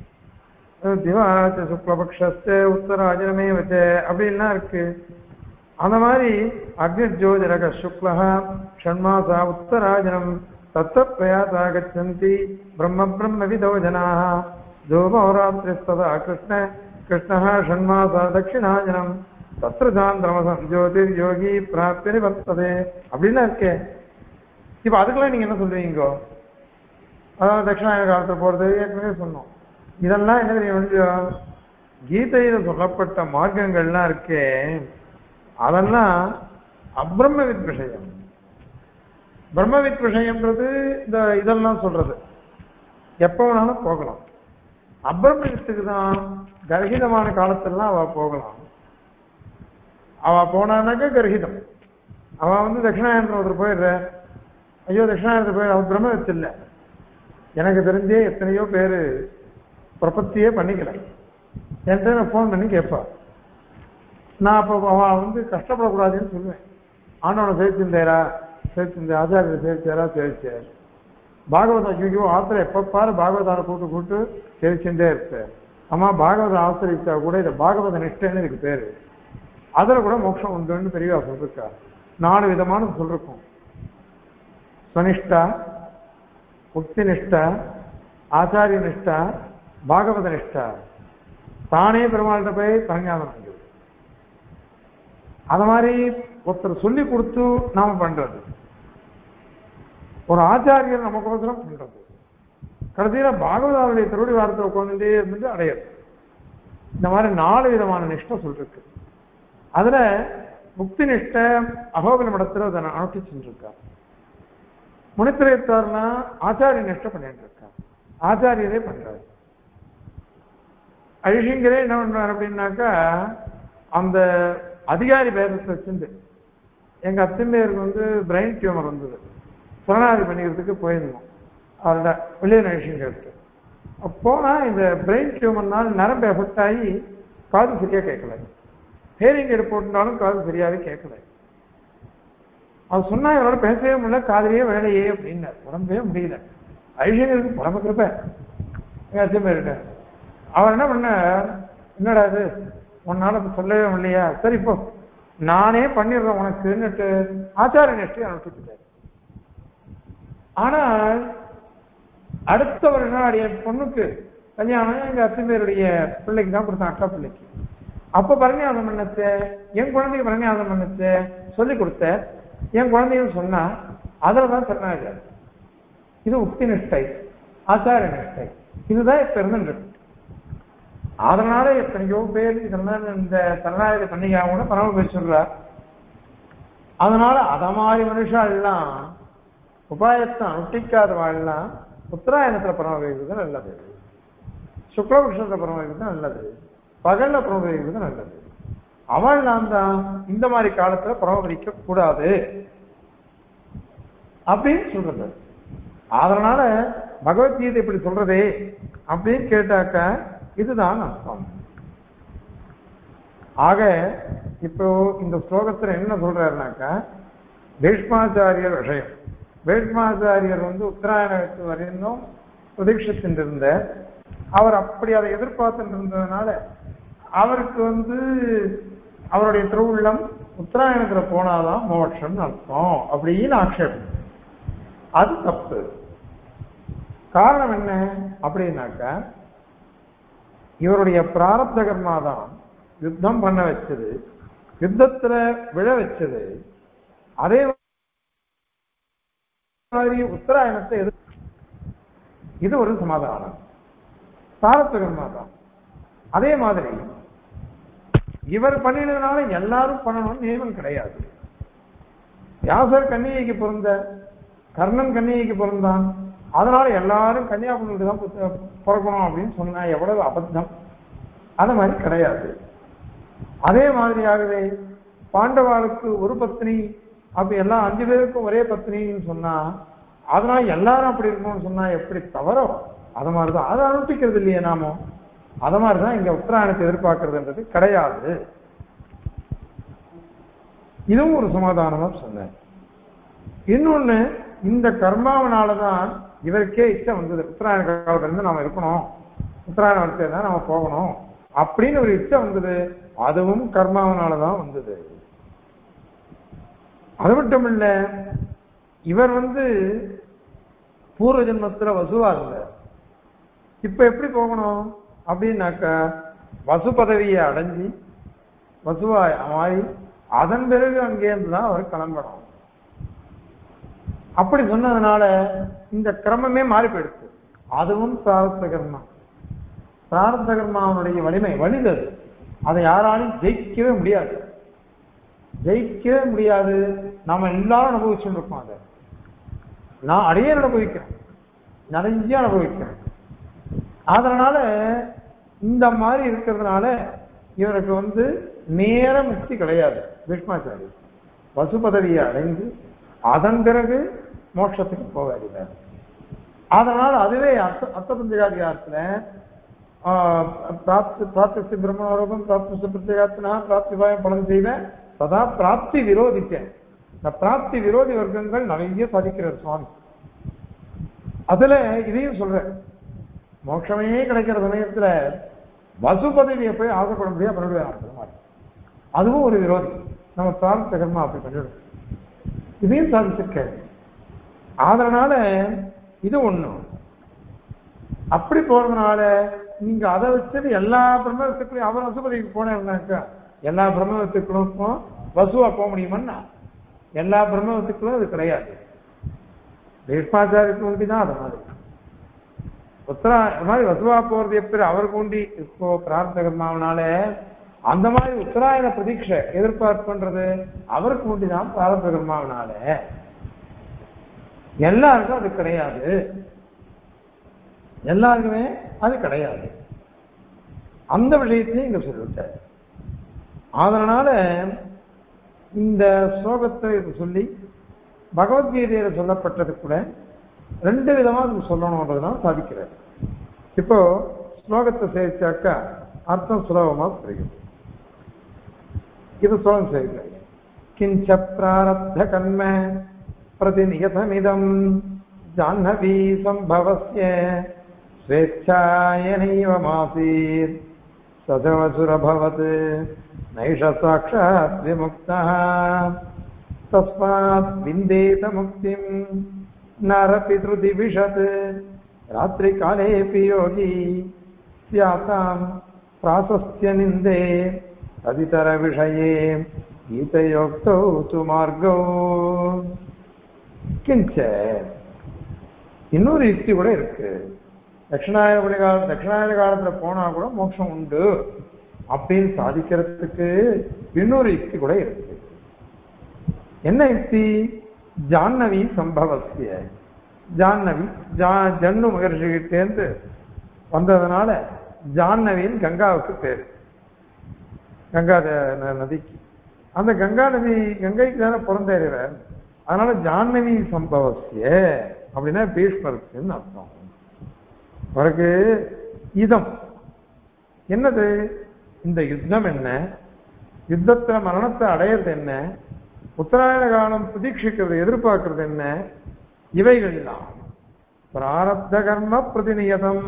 திவாச்ச சுக்லபக்ஷஸ்த உத்தராஜனமே வச்ச அப்படின்லாம் இருக்கு அந்த மாதிரி அக்னிஜோதிரக சுக்லஹ ஷண்மாசா உத்தராஜனம் தத்த பிரயாசா கச்சந்தி பிரம்ம பிரம்ம விதோ ஜனாக தூமோராத்திரிஸ்ததா கிருஷ்ண கிருஷ்ணः ஷண்மாசா தட்சிணாஜனம் தத்ர சாந்திரமசம் ஜோதிர் யோகி பிராப்தி வர்த்ததே அப்படின்லாம் இருக்கே இப்ப அதுக்கெல்லாம் நீங்க என்ன சொல்றீங்க அதாவது தட்சிணாயன காலத்துல போறது ஏற்கனவே சொன்னோம் இதெல்லாம் என்ன தெரியும் கீதையில சொல்லப்பட்ட மார்க்கங்கள்லாம் இருக்கே அதெல்லாம் அப்ரம்மவித் விஷயம் பிரம்மவித் விஷயம்ன்றது இந்த இதெல்லாம் சொல்றது எப்ப வேணாலும் போகலாம் அப்ரம்மவித்துக்கு தான் கர்ஹிதமான காலத்திலாம் அவ போகலாம் அவ போனானாக்க கர்ஹிதம் அவ வந்து தட்சிணாயனத்தில் ஒருத்தர் போயிடுற ஐயோ தட்சிணாயனத்தில் போயிடு அவன் பிரம்மவித்து இல்லை எனக்கு தெரிஞ்சே எத்தனையோ பேர் பிரபத்தியே பண்ணிக்கல என்கிட்ட நான் ஃபோன் பண்ணி கேட்பா நான் அப்போ அவன் வந்து கஷ்டப்படக்கூடாதுன்னு சொல்லுவேன் ஆண்டவனை சேர்த்திருந்தேரா சேர்த்திருந்த ஆச்சாரியரை சேர்த்தாரா சேர்த்தார் பாகவதம் ஐயோ ஆத்திர எப்போ பாரு பாகவதாரை கூட்டு கூட்டு சேர்ச்சுட்டே இருப்பார் அம்மா பாகவதம் ஆசிரிச்சா கூட இதை பாகவத நிஷ்டைன்னு இதுக்கு பேரு அதுல கூட மோட்சம் உண்டுன்னு பெரியவா சொல்லிருக்கா நாலு விதமான சொல்லிருக்கோம் ஸ்வனிஷ்டா முக்தி நிஷ்டா ஆச்சாரிய நிஷ்டா பாகவத நிஷ்டா தானே பெருமாள்கிட்ட போய் பரஞ்சாதம் பண்ணுறது அத மாதிரி ஒருத்தர் சொல்லி கொடுத்து நாம பண்றது ஒரு ஆச்சாரியர் நமக்கோசரம் பண்றது கடைசியில பாகவதாருடைய திருவடி வாரத்தை உட்காந்துட்டே இருந்துட்டு அடையிறது இந்த மாதிரி நாலு விதமான நிஷ்டை சொல்லிருக்கு அதுல முக்தி நிஷ்டை அகோபல மடத்துல அதை அனுஷ்டிச்சுட்டு இருக்கா முனித்திரையத்தார்னா ஆச்சாரிய நிஷ்டை பண்ணிட்டு இருக்கா ஆச்சாரியரே பண்றாரு அழிஷிங்கரே என்ன பண்றாரு அப்படின்னாக்கா அந்த அதிகாரி பேரத்தை வச்சிருந்து எங்க அத்திம்பேருக்கு வந்து பிரெயின் டியூமர் வந்தது சரணாதி பண்ணிக்கிறதுக்கு போயிருந்தோம் அவரோட வெளியே அழிஷிங்கிறது போனா இந்த பிரெயின் டியூமர்னால நரம்பு எஃபெக்ட் ஆகி காது சரியா கேட்கல ஹேரிங் எடு போட்டுனாலும் காது சரியாவே கேட்கல அவர் சொன்னா இவரோட பேசவே முடியல காதலியே வேலையே அப்படின்னார் உடம்பே முடியல ஐஸ்வர்யருக்கு பரம கிருப்பை எங்க அச்சம்பேருட்ட அவர் என்ன பண்ண என்னடா இது உன்னால இப்ப சொல்லவே முடியலையா சரி இப்போ நானே பண்ணிடுறேன் உனக்குன்னுட்டு ஆச்சாரிய நிஷ்டை அனுப்பிச்சுட்டார் ஆனால் அடுத்த வருடம் என் பொண்ணுக்கு கல்யாணம் எங்க அத்தம்பேருடைய பிள்ளைக்கு தான் கொடுத்தேன் அக்கா பிள்ளைக்கு அப்ப பரணியாதம் பண்ணச்ச என் குழந்தைக்கு பரணியாதம் பண்ணச்ச சொல்லி கொடுத்த என் குழந்தையும் சொன்னா அதில் தான் சொன்னாங்க இது உக்தி நிஷ்டை ஆச்சார நிஷ்டை இதுதான் இப்ப இருந்துருக்கு அதனால எத்தனையோ பேர் இதெல்லாம் இந்த சரணாகதி பண்ணிக்காம கூட பரம பேசுறார் அதனால அத மாதிரி மனுஷா எல்லாம் உபாயத்தை அனுஷ்டிக்காதவாள்லாம் உத்தராயணத்துல பரம வைக்கிறது நல்லது சுக்லபக்ஷத்துல பரம வைக்கிறது நல்லது பகல்ல பரம வைக்கிறது நல்லது அவள்லாம் தான் இந்த மாதிரி காலத்துல பரமபரிக்க கூடாது அப்படின்னு சொல்றது அதனால பகவத்கீதை இப்படி சொல்றதே அப்படின்னு கேட்டாக்க இதுதான் அர்த்தம் ஆக இப்போ இந்த ஸ்லோகத்துல என்ன சொல்றாருனாக்கா பீஷ்மாச்சாரியர் விஷயம் பீஷ்மாச்சாரியர் வந்து உத்தராயணத்து வரையும் பிரதீட்சிச்சுட்டு இருந்த அவர் அப்படி அதை எதிர்பார்த்துட்டு இருந்ததுனால அவருக்கு வந்து அவருடைய திருவுள்ளம் உத்தராயணத்துல போனாதான் மோட்சம் அர்த்தம் அப்படின்னு ஆட்சேபம் அது தப்பு காரணம் என்ன அப்படின்னாக்கா இவருடைய பிராரப்த கர்மா தான் யுத்தம் பண்ண வச்சது யுத்தத்துல விழ வச்சது அதே மாதிரி உத்தராயணத்தை எதிர் இது ஒரு சமாதானம் பிராரப்த கர்மா தான் அதே மாதிரி இவர் பண்ணினதுனால எல்லாரும் பண்ணணும்னு நியமம் கிடையாது வியாசர் கன்னிகைக்கு பிறந்த கர்ணன் கன்னிகைக்கு பிறந்தான் அதனால எல்லாரும் கன்னியாகுமரிக்கு தான் புத்த- பிறக்கணும் அப்படின்னு சொன்னா எவ்வளவு அபத்தம் அந்த மாதிரி கிடையாது அதே மாதிரியாகவே பாண்டவாளுக்கு ஒரு பத்னி அப்படி எல்லாம் அஞ்சு பேருக்கும் ஒரே பத்னின்னு சொன்னா அதனால எல்லாரும் அப்படி இருக்கணும்னு சொன்னா எப்படி தவறோ அது மாதிரிதான் அதை அனுஷ்டிக்கிறது இல்லையே நாமோ அது மாதிரிதான் இங்க உத்தராயணத்தை எதிர்பார்க்கறதுன்றது கிடையாது இதுவும் ஒரு சமாதானமா சொன்னேன் இன்னொன்னு இந்த கர்மாவனாலதான் இவருக்கே இஷ்டம் வந்தது உத்தராயண காலத்துல இருந்து நாம இருக்கணும் உத்தராயண வரிசையில தான் நாம போகணும் அப்படின்னு ஒரு இஷ்டம் வந்தது அதுவும் கர்மாவனாலதான் வந்தது அது மட்டும் இல்ல இவர் வந்து பூர்வ ஜென்மத்துல வசுவா இருந்தார் இப்ப எப்படி போகணும் அப்படின்னாக்கா வசு பதவியை அடைஞ்சி வசுவா மாறி அதன் பிறகு அங்கேருந்து தான் அவர் கிளம்பணும் அப்படி சொன்னதுனால இந்த கிரமமே மாறி போயிடுச்சு அதுவும் பிராரத்த கர்மம் பிராரத்த கர்மாவனுடைய வலிமை வலிதது அதை யாராலும் ஜெயிக்கவே முடியாது ஜெயிக்கவே முடியாது நாம எல்லாரும் அனுபவிச்சுட்டு இருக்கோம் அதை நான் அடையே அனுபவிக்கிறேன் நிறைய அனுபவிக்கிறேன் அதனால இந்த மாதிரி இருக்கிறதுனால இவருக்கு வந்து நேர முக்தி கிடையாது பீஷ்மாச்சாரி வசு பதவியை அடைந்து அதன் பிறகு மோட்சத்துக்கு போவார் அதனால அதுவே அர்த்த அர்த்த பஞ்சகாதிகாரத்துல பிராப்தி பிராப்தி பிரம்மரோகம் பிராப்தி பிரத்யேகாத்தினா பிராப்தி பாயம் பலன் செய்வேன் சதா பிராப்தி விரோதிச்சேன் இந்த பிராப்தி விரோதி வர்க்கங்கள் நிறைய சாதிக்கிறார் சுவாமி அதுல இதையும் சொல்றேன் மோட்சமே கிடைக்கிற சமயத்துல வசு பதவியை போய் ஆசைப்பட முடியாது பண்ணிடுவேன் அதுவும் ஒரு விரோதி நம்ம பிரார்த்த கர்மா அப்படி பண்ணிடுவோம் இதையும் சாதிச்சிருக்க அதனால இது ஒண்ணு அப்படி போறதுனால நீங்க அதை வச்சது எல்லா பிரம்மத்துக்குள்ளையும் அவர் வசுபதிக்கு போனேன்னாக்கா எல்லா பிரம்மத்துக்களுக்கும் வசுவா போக முடியுமான்னா எல்லா பிரம்மத்துக்களும் அது கிடையாது பீஷ்மாச்சாரிக்கு உண்டி தான் அது மாதிரி உத்தரா இந்த மாதிரி வசுவா போறது எப்படி அவருக்கு உண்டி இப்போ பிரார்த்த கர்மாவனால அந்த மாதிரி உத்தராயண பிரதீட்சை எதிர்பார்ப்புன்றது அவருக்கு உண்டி தான் பிரார்த்த கர்மாவனால எல்லாருக்கும் அது கிடையாது எல்லாருக்குமே அது கிடையாது அந்த விஷயத்தையும் இங்க சொல்லிவிட்டார் அதனால இந்த ஸ்லோகத்தை இது சொல்லி பகவத்கீதையில சொல்லப்பட்டது கூட ரெண்டு விதமா அது சொல்லணும்ன்றதுதான் சாதிக்கிறார் இப்போ ஸ்லோகத்தை சேர்த்தாக்கா அர்த்தம் சுலபமா புரியும் இது ஸ்லோகம் சேர்க்கல கிஞ்ச பிராரப்த கர்ம பிரதிநியதமிதம் जाह्नवी सम्भवस्य स्वेच्छायनैव मासीत् सजवसुरभवत् नैष साक्षात् विमुक्तः तस्मात् विन्देत मुक्तिम् नरपितृदिविशत् रात्रिकालेऽपि योगी स्याताम् प्राशस्य निन्दे तदितरविषये गीतयोक्तौ तु मार्गौ கிஞ்ச இன்னொரு யுக்தி கூட இருக்கு தட்சிணாயன கால தட்சிணாயன காலத்துல போனா கூட மோட்சம் உண்டு அப்படின்னு சாதிக்கிறதுக்கு இன்னொரு யுக்தி கூட இருக்கு என்ன யுக்தி ஜான்னவி சம்பவசிய ஜான்னவி ஜா ஜன்னு மகர்ஷிகிட்டேருந்து வந்ததுனால ஜான்னவின்னு கங்காவுக்கு பேர் கங்கா த- ந- நதிக்கு அந்த கங்கா நதி கங்கைக்கு தானே பிறந்தேறார் அதனால ஜான்னவி சம்பவசிய அப்படின்னா பீஷ்மருக்குன்னு அர்த்தம் பிறகு இதம் என்னது இந்த யுத்தம் என்ன யுத்தத்துல மரணத்தை அடையிறது என்ன உத்தராயண காலம் பிரதீட்சிக்கிறது எதிர்பார்க்கிறது என்ன இவைகள் எல்லாம் பிராரப்த கர்ம பிரதிநியதம்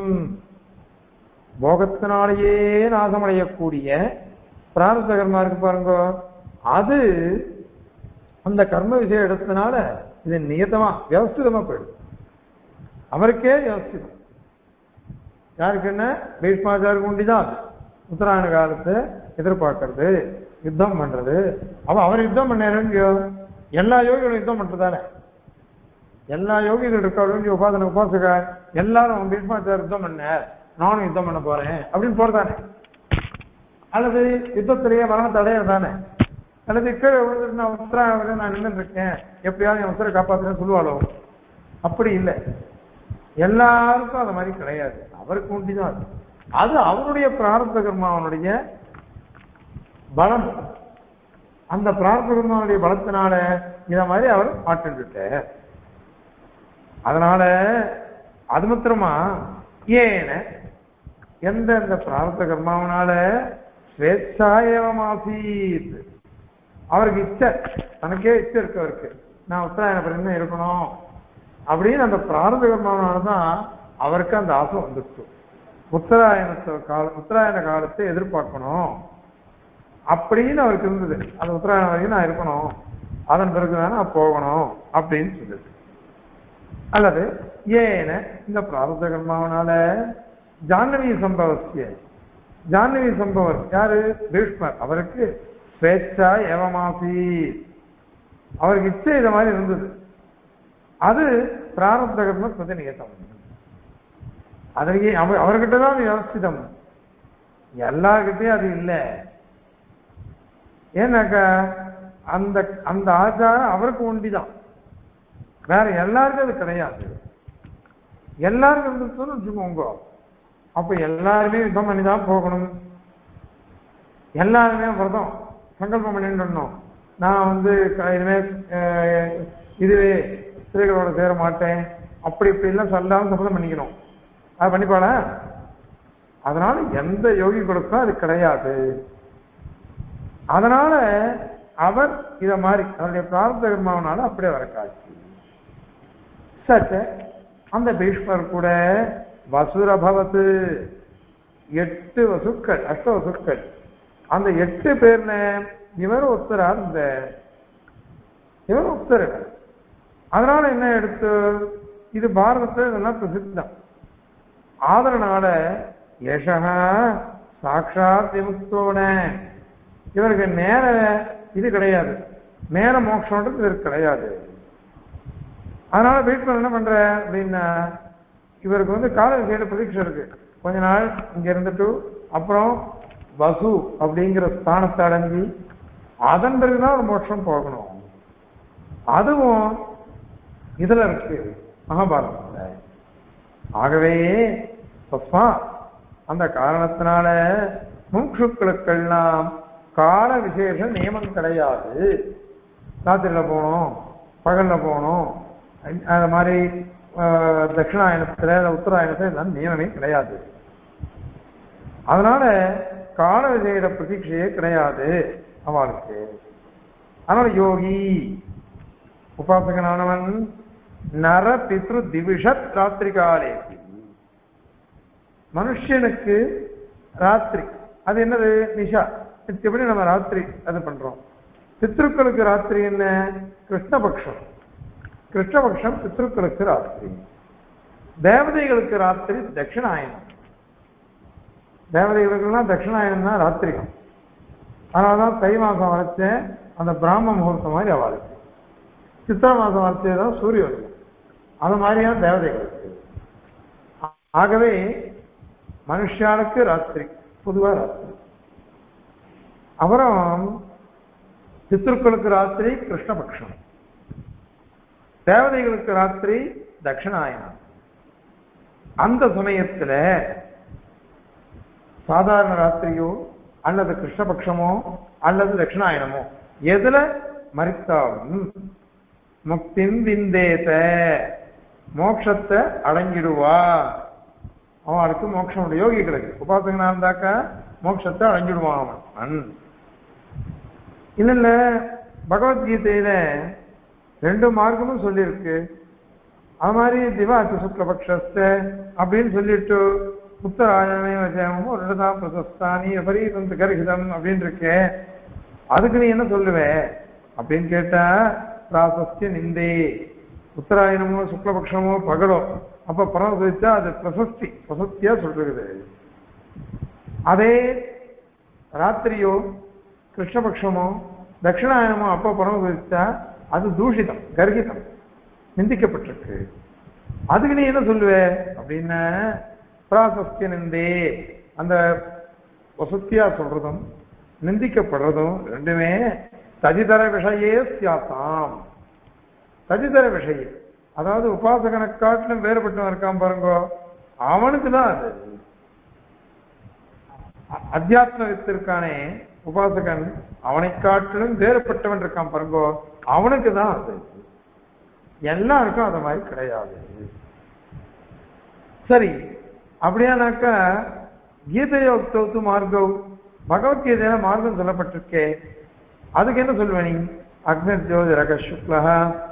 போகத்தினாலேயே நாசமடையக்கூடிய பிராரப்த கர்மா இருக்கு பாருங்க அது அந்த கர்ம விஷயம் எடுத்தனால இது நியதமா வியவஸ்திதமா போயிடுது அவருக்கே வியவஸ்திதம் யாருக்கு என்ன பீஷ்மாச்சாருக்கு உண்டிதான் அது உத்தராயண காலத்தை எதிர்பார்க்கறது யுத்தம் பண்றது அவ அவர் யுத்தம் பண்ணாருங்கயோ எல்லா யோகிகளும் யுத்தம் பண்றதானே எல்லா யோகிகள் இருக்காங்க உபாசன உபாசக எல்லாரும் பீஷ்மாச்சார் யுத்தம் பண்ணார் நானும் யுத்தம் பண்ண போறேன் அப்படின்னு போறதானே அல்லது யுத்தத்திலேயே மரணத்தை அடையிறதானே அல்லது கீழே விழுந்துட்டு நான் உத்தராயணம் நான் நின்று இருக்கேன் எப்படியாவது என் உத்தரை காப்பாத்துறேன்னு சொல்லுவாளோ அப்படி இல்லை எல்லாருக்கும் அது மாதிரி கிடையாது அவருக்கு உண்டிதான் அது அது அவருடைய பிரார்த்த கர்மாவனுடைய பலம் அந்த பிரார்த்த கர்மாவனுடைய பலத்தினால இத மாதிரி அவர் மாற்றிட்டார் அதனால அது மாத்திரமா ஏன எந்த இந்த பிரார்த்த கர்மாவனால ஸ்வேச்சாயவமாசீத் அவருக்கு இச்சை தனக்கே இச்சை இருக்கு அவருக்கு நான் உத்தராயண பிறகு இருக்கணும் அப்படின்னு அந்த பிரார்த்த கர்மாவனால தான் அவருக்கு அந்த ஆசை வந்துச்சு உத்தராயணத்தை கால உத்தராயண காலத்தை எதிர்பார்க்கணும் அப்படின்னு அவருக்கு இருந்தது அந்த உத்தராயணம் வரைக்கும் நான் இருக்கணும் அதன் பிறகு தான் நான் போகணும் அப்படின்னு சொல்லுது அல்லது ஏன இந்த பிராரத கர்மாவனால ஜான்னவி சம்பவசிய ஜான்னவி சம்பவர் யாரு பீஷ்மர் அவருக்கு ஸ்வேச்சா ஏவமாசி அவருக்கு இச்சை இத மாதிரி இருந்தது அது பிராரப்த கர்ம பிரதிநியதம் அதற்கு அவர் அவர்கிட்ட தான் அது வியவஸ்திதம் எல்லார்கிட்டயும் அது இல்லை ஏன்னாக்கா அந்த அந்த ஆச்சாரம் அவருக்கு ஒண்டிதான் வேற எல்லாருக்கும் அது கிடையாது எல்லாருக்கும் இருந்துச்சுன்னு வச்சுக்கோங்க அப்ப எல்லாருமே யுத்தம் பண்ணி தான் போகணும் எல்லாருமே விரதம் சங்கல்பம் பண்ணிடணும் நான் வந்து க- இனிமே அஹ், இதுவே ஸ்திரீகளோட சேர மாட்டேன் அப்படி இப்படி எல்லாம் சொல்லாம சபதம் பண்ணிக்கணும் அது பண்ணிப்பாள அதனால எந்த யோகிகளுக்கும் அது கிடையாது அதனால அவர் இத மாதிரி அவருடைய பிரார்த்த கர்மாவனால அப்படியே வர காட்சி சச்ச அந்த பீஷ்மர் கூட வசுரபவத்து எட்டு வசுக்கள் அஷ்ட வசுக்கள் அந்த எட்டு பேர்ல இவர் ஒருத்தரா இந்த இவர் ஒருத்தர் அதனால என்ன எடுத்து இது பாரதத்துல இதெல்லாம் பிரசித்தம் ஆதரனால யசக சாட்சாத் விமுக்தோன இவருக்கு நேர இது கிடையாது நேர மோட்சம்ன்றது இவருக்கு கிடையாது அதனால பீஷ்மர் என்ன பண்ற அப்படின்னா இவருக்கு வந்து கால விஷயம் பிரதீட்சை இருக்கு கொஞ்ச நாள் இங்க இருந்துட்டு அப்புறம் வசு அப்படிங்கிற ஸ்தானத்தை அடைஞ்சி அதன் பிறகுதான் ஒரு மோட்சம் போகணும் அதுவும் இதுல இருக்கு மகாபாரதத்துல ஆகவே தஸ்மா அந்த காரணத்தினால முமுட்சுக்களுக்கெல்லாம் கால விசேஷ நியமம் கிடையாது ராத்திரியில போகணும் பகல்ல போகணும் அது மாதிரி ஆஹ், தட்சிணாயனத்துல இல்ல உத்தராயணத்துல இதெல்லாம் நியமமே கிடையாது அதனால கால விஜயிட பிரதீட்சையே கிடையாது அவளுக்கு அதனால யோகி உபாசகனானவன் நர பித்ரு திவிஷத் ராத்திரி காலே மனுஷனுக்கு ராத்திரி அது என்னது நிஷா எப்படி நம்ம ராத்திரி அது பண்றோம் பித்ருக்களுக்கு ராத்திரி என்ன கிருஷ்ணபக்ஷம் கிருஷ்ணபக்ஷம் பித்ருக்களுக்கு ராத்திரி தேவதைகளுக்கு ராத்திரி தட்சிணாயனம் தேவதைகளுக்கெல்லாம் தட்சிணாயனம் தான் ராத்திரிகம் அதனாலதான் தை மாசம் வரைச்சேன் அந்த பிராம முகூர்த்தம் மாதிரி அவளுக்கு சித்திர மாசம் வரைச்சே தான் சூரியோதயம் அது மாதிரியான தேவதைகளுக்கு ஆகவே மனுஷாளுக்கு ராத்திரி பொதுவா ராத்திரி அப்புறம் பித்ருக்களுக்கு ராத்திரி கிருஷ்ணபக்ஷம் தேவதைகளுக்கு ராத்திரி தட்சிணாயனம் அந்த சமயத்துல சாதாரண ராத்திரியோ அல்லது கிருஷ்ணபக்ஷமோ அல்லது தட்சிணாயனமோ எதுல மறித்தாலும் முக்தின் விந்தேத மோட்சத்தை அடங்கிடுவா அவனுக்கு மோட்சம் யோகி கிடைக்கும் உபாசகனா இருந்தாக்கா மோட்சத்தை அடைஞ்சிடுவான் அவன் இல்ல இல்ல பகவத்கீதையில ரெண்டு மார்க்கமும் சொல்லியிருக்கு அது மாதிரி திவாச்ச சுக்லபக்ஷஸ்த அப்படின்னு சொல்லிட்டு உத்தராயணமே வச்சமும் ஒரு இடதான் பிரசஸ்தானி விபரீதம் கர்ஹிதம் அப்படின்னு இருக்கே அதுக்கு நீ என்ன சொல்லுவ அப்படின்னு கேட்டா பிராசஸ்திய நிந்தே உத்தராயணமோ சுக்லபக்ஷமோ பகலோ அப்ப பரம் குறிச்சா அது பிரசஸ்தி பிரசஸ்தியா சொல்றது அதே ராத்திரியோ கிருஷ்ணபக்ஷமோ தட்சிணாயனமோ அப்ப பரம் குறிச்சா அது தூஷிதம் கர்கிதம் நிந்திக்கப்பட்டிருக்கு அதுக்கு நீ என்ன சொல்லுவ அப்படின்னா பிராசஸ்திய நிந்தே அந்த வசத்தியா சொல்றதும் நிந்திக்கப்படுறதும் ரெண்டுமே ததிதர விஷயே சியாசாம் ததிதர விஷய அதாவது உபாசகனை காட்டிலும் வேறுபட்டவன் இருக்கான் பாருங்க அவனுக்கு தான் அது அத்தியாத்ம வித்து இருக்கானே உபாசகன் அவனை காட்டிலும் வேறுபட்டவன் இருக்கான் பாருங்க அவனுக்கு தான் அது எல்லாருக்கும் அது மாதிரி கிடையாது சரி அப்படியானாக்கா கீதையோக்தவுத்து மார்க்கவ் பகவத்கீதையில மார்க்கம் சொல்லப்பட்டிருக்கே அதுக்கு என்ன சொல்லுவ நீ அக்னி ஜோதிரக சுக்லஹ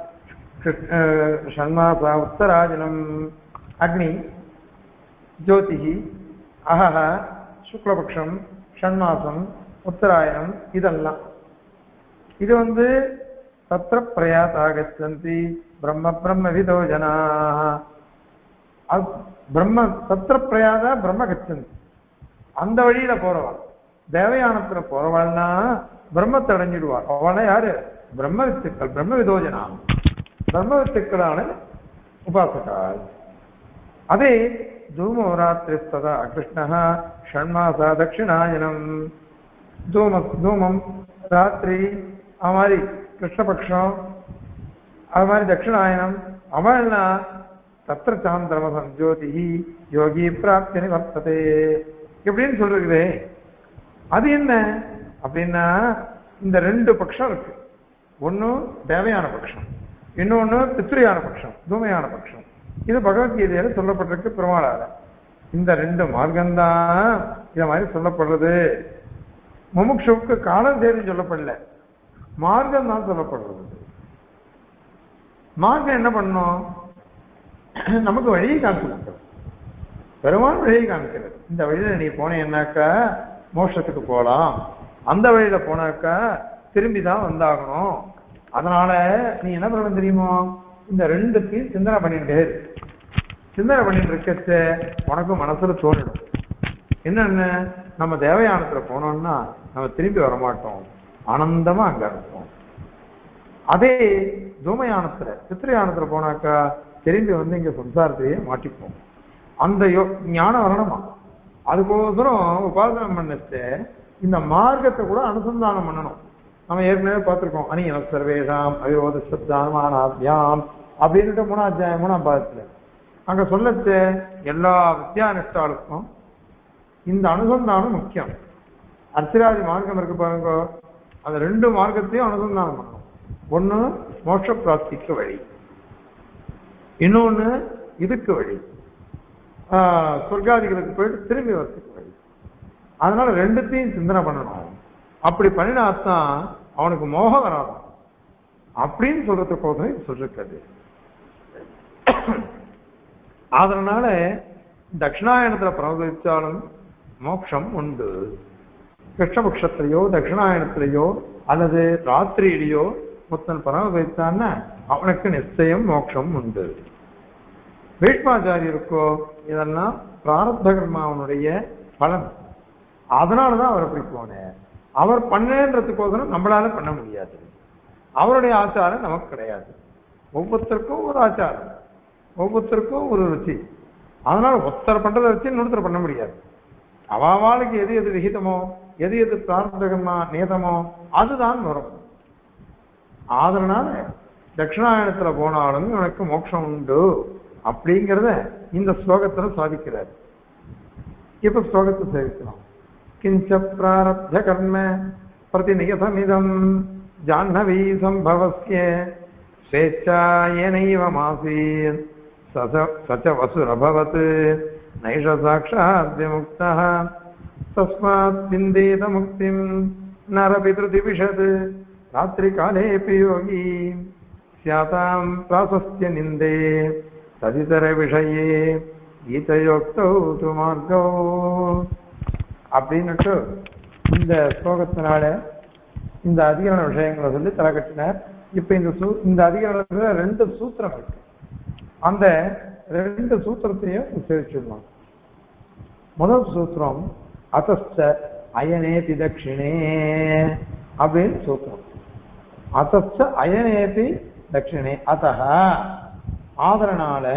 ஷண்மாசா உத்தராஜனம் அக்னி ஜோதிகி அஹஹ சுக்லபக்ஷம் ஷண்மாசம் உத்தராயணம் இதெல்லாம் இது வந்து தத்திர பிரயாத் ஆகச்சந்தி பிரம்ம பிரம்ம விதோ ஜனா பிரம்ம தத்திர பிரயாத பிரம்ம கச்சந்தி அந்த வழியில போறவன் தேவயானத்துல போறவள்னா பிரம்மத்தை அடைஞ்சிடுவார் அவனா யாரு பிரம்ம வித்துக்கள் பிரம்ம விதோஜனா பிரம்ம வித்துக்களான உபாசகால் அதே தூமோ ராத்திரிஸ்ததா கிருஷ்ணா ஷண்மாசா தட்சிணாயனம் தூம தூமம் ராத்திரி அது மாதிரி கிருஷ்ணபக்ஷம் அது மாதிரி தட்சிணாயனம் அவள்னா தத்திர சாந்திரமசம் ஜோதி யோகி பிராப்தி நிவர்த்ததே எப்படின்னு சொல்றது அது என்ன அப்படின்னா இந்த ரெண்டு பட்சம் இருக்கு ஒண்ணு தேவையான பட்சம் இன்னொன்னு பித்ரியான பட்சம் தூமையான பட்சம் இது பகவத்கீதையில சொல்லப்பட்டிருக்கு பெருமாளால இந்த ரெண்டு மார்க்கம்தான் இத மாதிரி சொல்லப்படுறது முமுட்சுவுக்கு காலம் தேதி சொல்லப்படல மார்க்கம் தான் சொல்லப்படுறது மார்க்கம் என்ன பண்ணும் நமக்கு வழியை காமிச்சு கொடுக்குறது பெருமாள் வழியை காமிக்கிறது இந்த வழியில நீ போனேன்னாக்கா மோட்சத்துக்கு போகலாம் அந்த வழியில போனாக்கா திரும்பி தான் வந்தாகணும் அதனால நீ என்ன பண்ணணும் தெரியுமோ இந்த ரெண்டுத்தையும் சிந்தனை பண்ணிட்டு இரு. சிந்தனை பண்ணிட்டு இருக்கச்ச உனக்கு மனசுல தோணிடும் என்னென்ன நம்ம தேவயானத்துல போனோம்னா நம்ம திரும்பி வரமாட்டோம் ஆனந்தமா அங்க இருப்போம் அதே தூமயானத்துல சித்திரயானத்துல போனாக்கா திரும்பி வந்து இங்க சம்சாரத்தையே மாட்டிப்போம் அந்த யோ ஞானம் வரணுமா அதுக்கோசரம் உபாசனை பண்ணச்சு இந்த மார்க்கத்தை கூட அனுசந்தானம் பண்ணணும் நம்ம ஏற்கனவே பார்த்திருக்கோம் அணியன சர்வேஷாம் அயோத சப்தானமானாத்யாம் அப்படின்ட்டு மூணாம் அத்தியாயம் மூணாம் பாதத்துல அங்க சொல்லச்சு எல்லா வித்யானிஷ்டாளுக்கும் இந்த அனுசந்தானம் முக்கியம் அர்ச்சராதி மார்க்கம் இருக்கு பாருங்க அந்த ரெண்டு மார்க்கத்தையும் அனுசந்தானம் பண்ணணும் ஒண்ணு மோட்ச பிராப்திக்கு வழி இன்னொன்னு இதுக்கு வழி ஆஹ் சொர்க்காதிகளுக்கு போயிட்டு திரும்பி வரத்துக்கு வழி அதனால ரெண்டுத்தையும் சிந்தனை பண்ணணும் அப்படி பண்ணினாத்தான் அவனுக்கு மோகம் வராது அப்படின்னு சொல்றதுக்கோசம் இது சொல்லிருக்காது அதனால தட்சிணாயனத்துல பிரவகிச்சாலும் மோட்சம் உண்டு கிருஷ்ணபக்ஷத்திலேயோ தட்சிணாயனத்திலேயோ அல்லது ராத்திரியிலேயோ முத்தன் பரமபவித்தான்னா அவனுக்கு நிச்சயம் மோட்சம் உண்டு பீஷ்மாச்சாரியருக்கோ இதெல்லாம் பிராரப்த கர்மாவனுடைய பலன் அதனாலதான் அவர் அப்படி போனேன் அவர் பண்ணேன்றதுக்கோசரம் நம்மளால பண்ண முடியாது அவருடைய ஆச்சாரம் நமக்கு கிடையாது ஒவ்வொருத்தருக்கும் ஒரு ஆச்சாரம் ஒவ்வொருத்தருக்கும் ஒரு ருச்சி அதனால ஒருத்தர் பண்றதை வச்சு இன்னொருத்தர் பண்ண முடியாது அவாவாளுக்கு எது எது விகிதமோ எது எது பிரார்த்தகமா நியதமோ அதுதான் வரும் அதனால தட்சிணாயனத்துல போனாலும் இவனுக்கு மோட்சம் உண்டு அப்படிங்கிறத இந்த ஸ்லோகத்துல சாதிக்கிறார் இப்ப ஸ்லோகத்தை சேவிக்கலாம் கிஞ்ச பிராரப்த கர்ம பிரதிநிகதமிதம் ஜாஹ்னவி சம்பவஸ்ய ஸ்வேச்சாயனைவ மாசீத் சச்ச வசுரபவத் நைஷ சாட்சாத் விமுக்தः தஸ்மாத் சிந்தேத முக்திம் நரபிதிருதிவிஷத் ராத்திரிகாலேऽपि योगी स्याताम् प्राशस्त्य निन्दे तदितरविषये गीतयोक्तौ तु मार्गौ அப்படின்னுட்டு இந்த ஸ்லோகத்தினால இந்த அதிகரண விஷயங்களை சொல்லி தலை கட்டினார் இப்ப இந்த சூ இந்த அதிகரணத்துல ரெண்டு சூத்திரம் இருக்கு அந்த ரெண்டு சூத்திரத்தையும் சேவிச்சிடலாம் முதல் சூத்திரம் அத்தஸ்த அயனேபி தட்சிணே அப்படின்னு சூத்திரம் அத்தஸ்த அயனேபி தட்சிணே அத்த ஆதரனால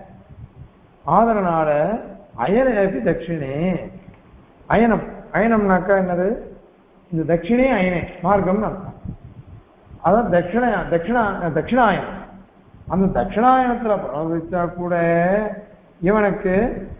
ஆதரனால அயனேபி தட்சிணே அயனம் அயனம்னாக்கா என்னது இந்த தட்சிணே அயனே மார்க்கம்னு அர்த்தம் அதான் தட்சிண தட்சிணா தட்சிணாயனம் அந்த தட்சிணாயனத்துல பிரவகிச்சா கூட இவனுக்கு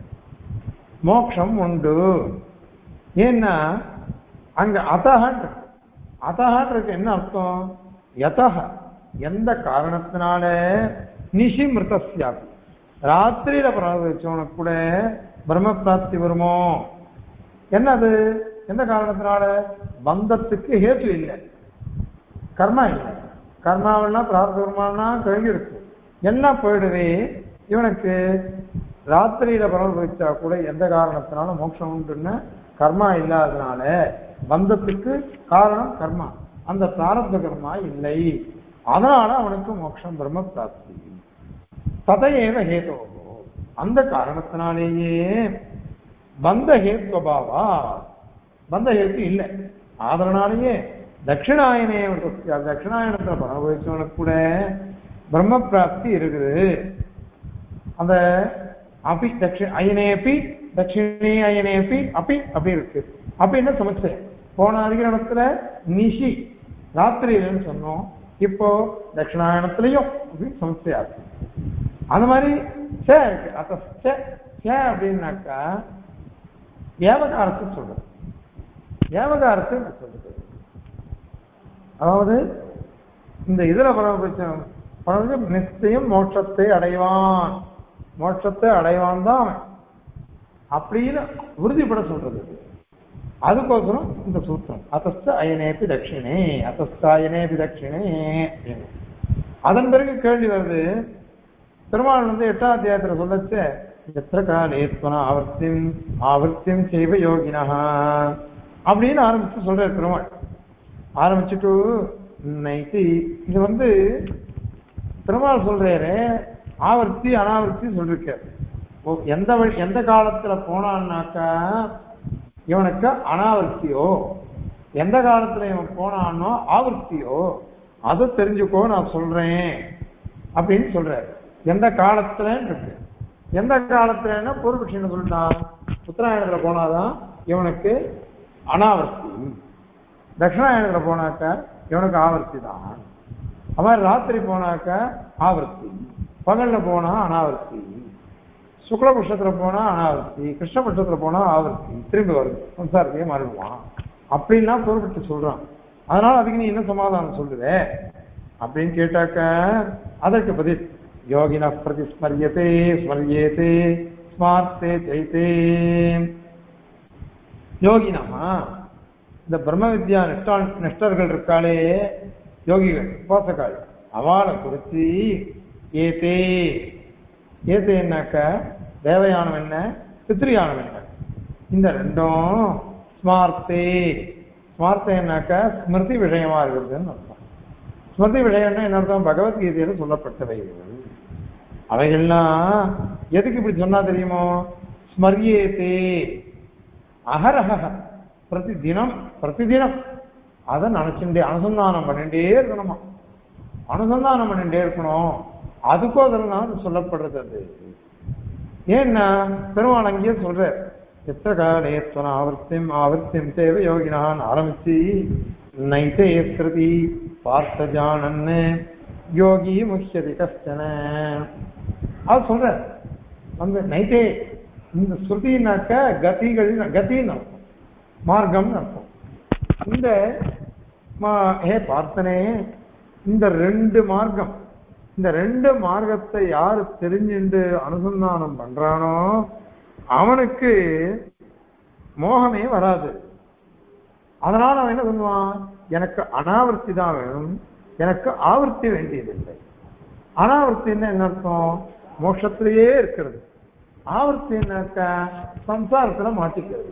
மோட்சம் உண்டு ஏன்னா அங்க அதகன் அதகன் இருக்கு என்ன அர்த்தம் யதக எந்த காரணத்தினால நிஷி மிருதஸ்யாபி ராத்திரியில பிரவகிச்சவனுக்கு கூட பிரம்ம பிராப்தி வருமோ என்னது எந்த காரணத்தினால பந்தத்துக்கு ஹேத்து இல்லை கர்மா இல்லை கர்மாவெல்லாம் பிரார்த்த கர்மானா கழுவி இருக்கு என்ன போயிடுவே இவனுக்கு ராத்திரியில பரவச்சா கூட எந்த காரணத்தினால மோட்சம் உண்டுன்னு கர்மா இல்லாததுனால பந்தத்துக்கு காரணம் கர்மா அந்த பிராரப்த கர்மா இல்லை அதனால அவனுக்கு மோட்சம் பிரம்ம பிராப்தி ததையேவ ஹேதோ அந்த காரணத்தினாலேயே பந்த ஹேத்வபாவா பந்த ஹேத்து இல்லை அதனாலேயே தட்சிணாயனே தட்சிணாயனத்துல பரவச்சவனுக்கு கூட பிரம்ம பிராப்தி இருக்குது அந்த அபி தட்சி அயனேபி தட்சிணே அயனேபி அப்பி அப்படி இருக்கு அப்படின்னு சமைச்சேன் போன அதிகரணத்துல நிஷி ராத்திரியிலன்னு சொன்னோம் இப்போ தட்சிணாயனத்திலையும் அப்படின்னு சமைச்சையாச்சு அந்த மாதிரி சே இருக்கு அத்த சே சே அப்படின்னாக்கா ஏவகாரத்தை சொல்றது ஏவகாரத்தை சொல்றது அதாவது இந்த இதுல பரமபட்சம் பரமபட்சம் நிச்சயம் மோட்சத்தை அடைவான் மோட்சத்தை அடைவான் தான் அவன் அப்படின்னு உறுதிப்பட சொல்றது அதுக்கோசரம் இந்த சூத்திரம் அத்தஸ்த அயனேபி தட்சிணே அத்தஸ்த அயனேபி தட்சிணே அப்படின்னு. அதன் பிறகு கேள்வி வருது பெருமாள் வந்து எட்டாம் அத்தியாயத்துல சொல்லச்ச எத்திர காலேத்வன ஆவர்த்தியும் ஆவர்த்தியும் செய்வ யோகினா அப்படின்னு ஆரம்பிச்சு சொல்றாரு பெருமாள் ஆரம்பிச்சுட்டு நைட்டு இது வந்து பெருமாள் சொல்றாரு ஆவர்த்தி அனாவர்த்தி சொல்லிருக்காரு ஓ, எந்த வழி எந்த காலத்துல போனான்னாக்கா இவனுக்கு அனாவர்த்தியோ எந்த காலத்துல இவன் போனானோ ஆவர்த்தியோ அதை தெரிஞ்சுக்கோ நான் சொல்றேன் அப்படின்னு சொல்றாரு எந்த காலத்துல இருக்கு எந்த காலத்துலன்னா பூர்வபக்ஷி என்ன சொல்லிட்டான் உத்தராயணத்துல போனாதான் இவனுக்கு அனாவர்த்தி தட்சிணாயணத்துல போனாக்கா இவனுக்கு ஆவர்த்தி தான் அவன் ராத்திரி போனாக்க ஆவர்த்தி பகல்ல போனா அனாவர்த்தி சுக்லபட்சத்துல போனா அனாவர்த்தி கிருஷ்ணபட்சத்துல போனா ஆவர்த்தி திரும்பி வருது சம்சாரத்தையே மறுவான் அப்படின்லாம் பொருட்பட்டு சொல்றான் அதனால அதுக்கு நீ என்ன சமாதானம் சொல்லுவ அப்படின்னு கேட்டாக்க அதற்கு பதில் யோகின பிரதிஸ்மரியத்தே ஸ்மரியேதே ஸ்மார்த்தே தைத்தே யோகினா இந்த பிரம்ம வித்யா நிஷ்டா நிஷ்டர்கள் இருக்காளே யோகிகள் உபாசகாள் அவளை குறித்து ஏதே ஏத்தேன்னாக்க தேவயானம் என்ன பித்ருயானம் என்ன இந்த ரெண்டும் ஸ்மார்த்தே ஸ்மார்த்தேன்னாக்க ஸ்மிருதி விஷயமா இருக்கிறதுன்னு அர்த்தம் ஸ்மிருதி விஷயம்னா என்ன அர்த்தம் பகவத்கீதையில சொல்லப்பட்டவைகள் அவைகள்லாம் எதுக்கு இப்படி சொன்னா தெரியுமோ ஸ்மரியேதே அகரஹ பிரதி தினம் பிரதிதினம் அதை நினைச்சுட்டே அனுசந்தானம் பண்ணிட்டே இருக்கணுமா அனுசந்தானம் பண்ணிட்டே இருக்கணும் அதுக்கோசரம் தான் அது சொல்லப்படுறது அது ஏன்னா பெருமாள் அங்கேயே சொல்ற எத்த காலேத்வன ஆவர்த்தியம் ஆவர்த்தியம் தேவை யோகினான் ஆரம்பிச்சு நைதே ஸ்ருதி பார்த்த ஜானன்னு யோகி முக்கியதி கஷ்டன அது சொல்ற அந்த நைட்டே இந்த ஸ்ருதினாக்க கதிகள் கத்தின்னு அர்த்தம் மார்க்கம்னு அர்த்தம் இந்த மா- ஹே பார்த்தனே இந்த ரெண்டு மார்க்கம் இந்த ரெண்டு மார்க்கத்தை யாரு தெரிஞ்சுண்டு அனுசந்தானம் பண்றானோ அவனுக்கு மோகமே வராது அதனால அவன் என்ன பண்ணுவான் எனக்கு அனாவர்த்தி தான் வேணும் எனக்கு ஆவர்த்தி வேண்டியதில்லை அனாவர்த்தின்னா என்ன அர்த்தம் மோட்சத்திலேயே இருக்கிறது ஆவர்த்தி என்னக்க சம்சாரத்துல மாட்டிக்கிறது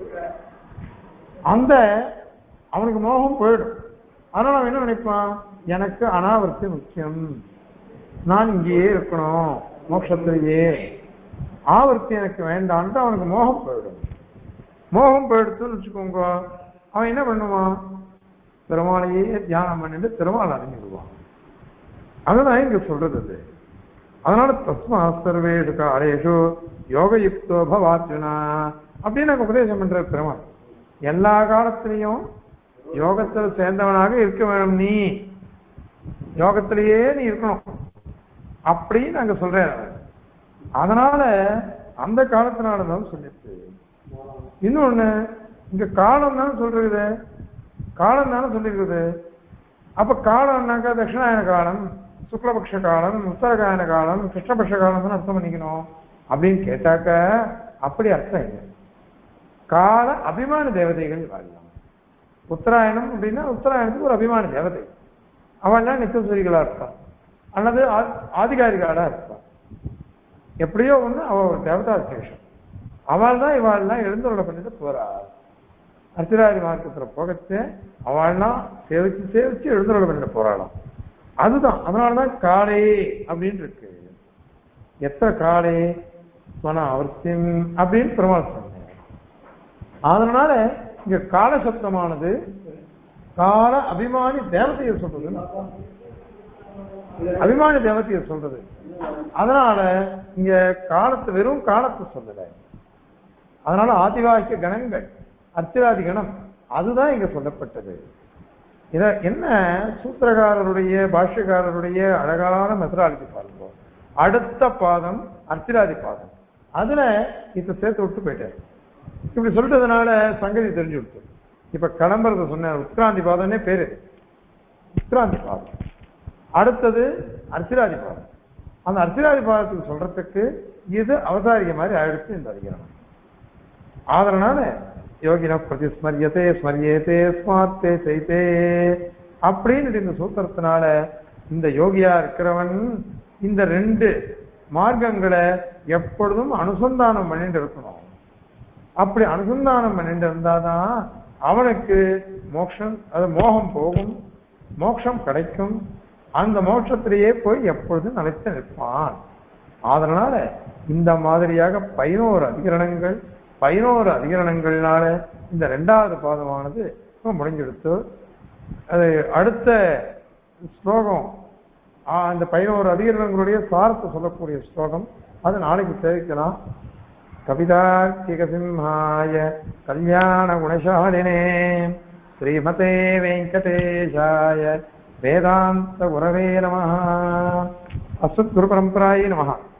அந்த அவனுக்கு மோகம் போயிடும் அதனால அவன் என்ன நினைப்பான் எனக்கு அனாவர்த்தி முக்கியம் நான் இங்கேயே இருக்கணும் மோட்சத்திலேயே ஆவர்த்தி எனக்கு வேண்டான்ட்டு அவனுக்கு மோகம் போயிடும் மோகம் போயிடுத்துன்னு வச்சுக்கோங்க அவன் என்ன பண்ணுவான் பெருமாளையே தியானம் பண்ணிட்டு பெருமாள் அடைஞ்சிடுவான் அதுதான் இங்க சொல்றது அது அதனால தஸ்மா சர்வேஷு காலேஷு யோகயுக்தோ பவார்ஜுனா அப்படின்னு எனக்கு உபதேசம் பண்ற பெருமாள் எல்லா காலத்திலையும் யோகத்துல சேர்ந்தவனாக இருக்க வேணும் நீ யோகத்திலேயே நீ இருக்கணும் அப்படின்னு அங்க சொல்றாரு அவர். அதனால அந்த காலத்தினாலதான் சொல்லிட்டு இன்னொன்னு இங்க காலம் தான் சொல்றது காலம் தானே சொல்லிருக்குது அப்ப காலம்னாக்கா தட்சிணாயன காலம் சுக்லபக்ஷ காலம் உத்தரகாயன காலம் கிருஷ்ணபக்ஷ காலம் அர்த்தம் பண்ணிக்கணும் அப்படின்னு கேட்டாக்க அப்படி அர்த்தம் இல்லை கால அபிமான தேவதைகள் வாழலாம் உத்தராயணம் அப்படின்னா உத்தராயணத்துக்கு ஒரு அபிமான தேவதை அவள்லாம் நித்தியசூரிகளா இருப்பான் அல்லது ஆ- ஆதிகாரிகளா இருப்பான் எப்படியோ ஒண்ணு அவ ஒரு தேவதா விசேஷம் அவள் தான் இவாள்லாம் எழுந்தருளை பண்ணிட்டு போறா அர்த்தராதி மார்க்கத்துல போகச்சு அவள்லாம் சேவிச்சு சேவிச்சு எழுந்தருளை பண்ணிட்டு போறாளாம் அதுதான் அதனாலதான் காளே அப்படின்னு இருக்கு எத்தனை காளே மன அவசியம் அப்படின்னு பெருமாள் சொன்னார் அதனால இங்க கால சப்தமானது கால அபிமானி தேவதையை சொல்றது அபிமானி தேவதையை சொல்றது அதனால இங்க காலத்து வெறும் காலத்தை சொல்லல அதனால ஆதிவாக்கிய கணங்கள் அர்த்திராதி கணம் அதுதான் இங்க சொல்லப்பட்டது இத என்ன சூத்திரகாரருடைய பாஷ்யக்காரருடைய அழகான மெத்தடாலஜி பாருங்க அடுத்த பாதம் அர்த்திராதி பாதம் அதுல இத சேர்த்து விட்டு போயிட்டாரு இப்படி சொல்லிட்டதுனால சங்கதி தெரிஞ்சு விட்டு இப்ப கிளம்புறத சொன்ன உத்கிராந்தி பாதம்னே பேரு உத்கிராந்தி பாதம் அடுத்தது அர்த்திராதி பாதம் அந்த அர்த்திராதி பாதத்துக்கு சொல்றதுக்கு இது அவதாரிக மாதிரி ஆயிடுச்சு இந்த அதிகரணம் அதனால யோகின பிரதிஸ்மரியத்தே ஸ்மரியத்தே ஸ்மார்த்தே செய்தே அப்படின்னு இந்த சூத்திரத்தினால இந்த யோகியா இருக்கிறவன் இந்த ரெண்டு மார்க்கங்களை எப்பொழுதும் அனுசந்தானம் பண்ணிட்டு இருக்கணும் அப்படி அனுசந்தானம் பண்ணிட்டு இருந்தாதான் அவனுக்கு மோட்சம் அது மோகம் போகும் மோட்சம் கிடைக்கும் அந்த மோட்சத்திலேயே போய் எப்பொழுதும் நிலைத்து நிற்பான் அதனால இந்த மாதிரியாக பதினோரு அதிகரணங்கள் பதினோரு அதிகரணங்கள்னால இந்த ரெண்டாவது பாதமானது இப்ப முடிஞ்செடுத்து அது அடுத்த ஸ்லோகம் ஆ, அந்த பதினோரு அதிகரணங்களுடைய சாரத்தை சொல்லக்கூடிய ஸ்லோகம் அது நாளைக்கு சேவிக்கலாம் கவிதார்க்கிகசிம்ஹாய கல்யாண குணசாலினே ஸ்ரீமதே வெங்கடேஷாய வேதாந்த குரவே நம அஸ்மத் குரு பரம்பராய நம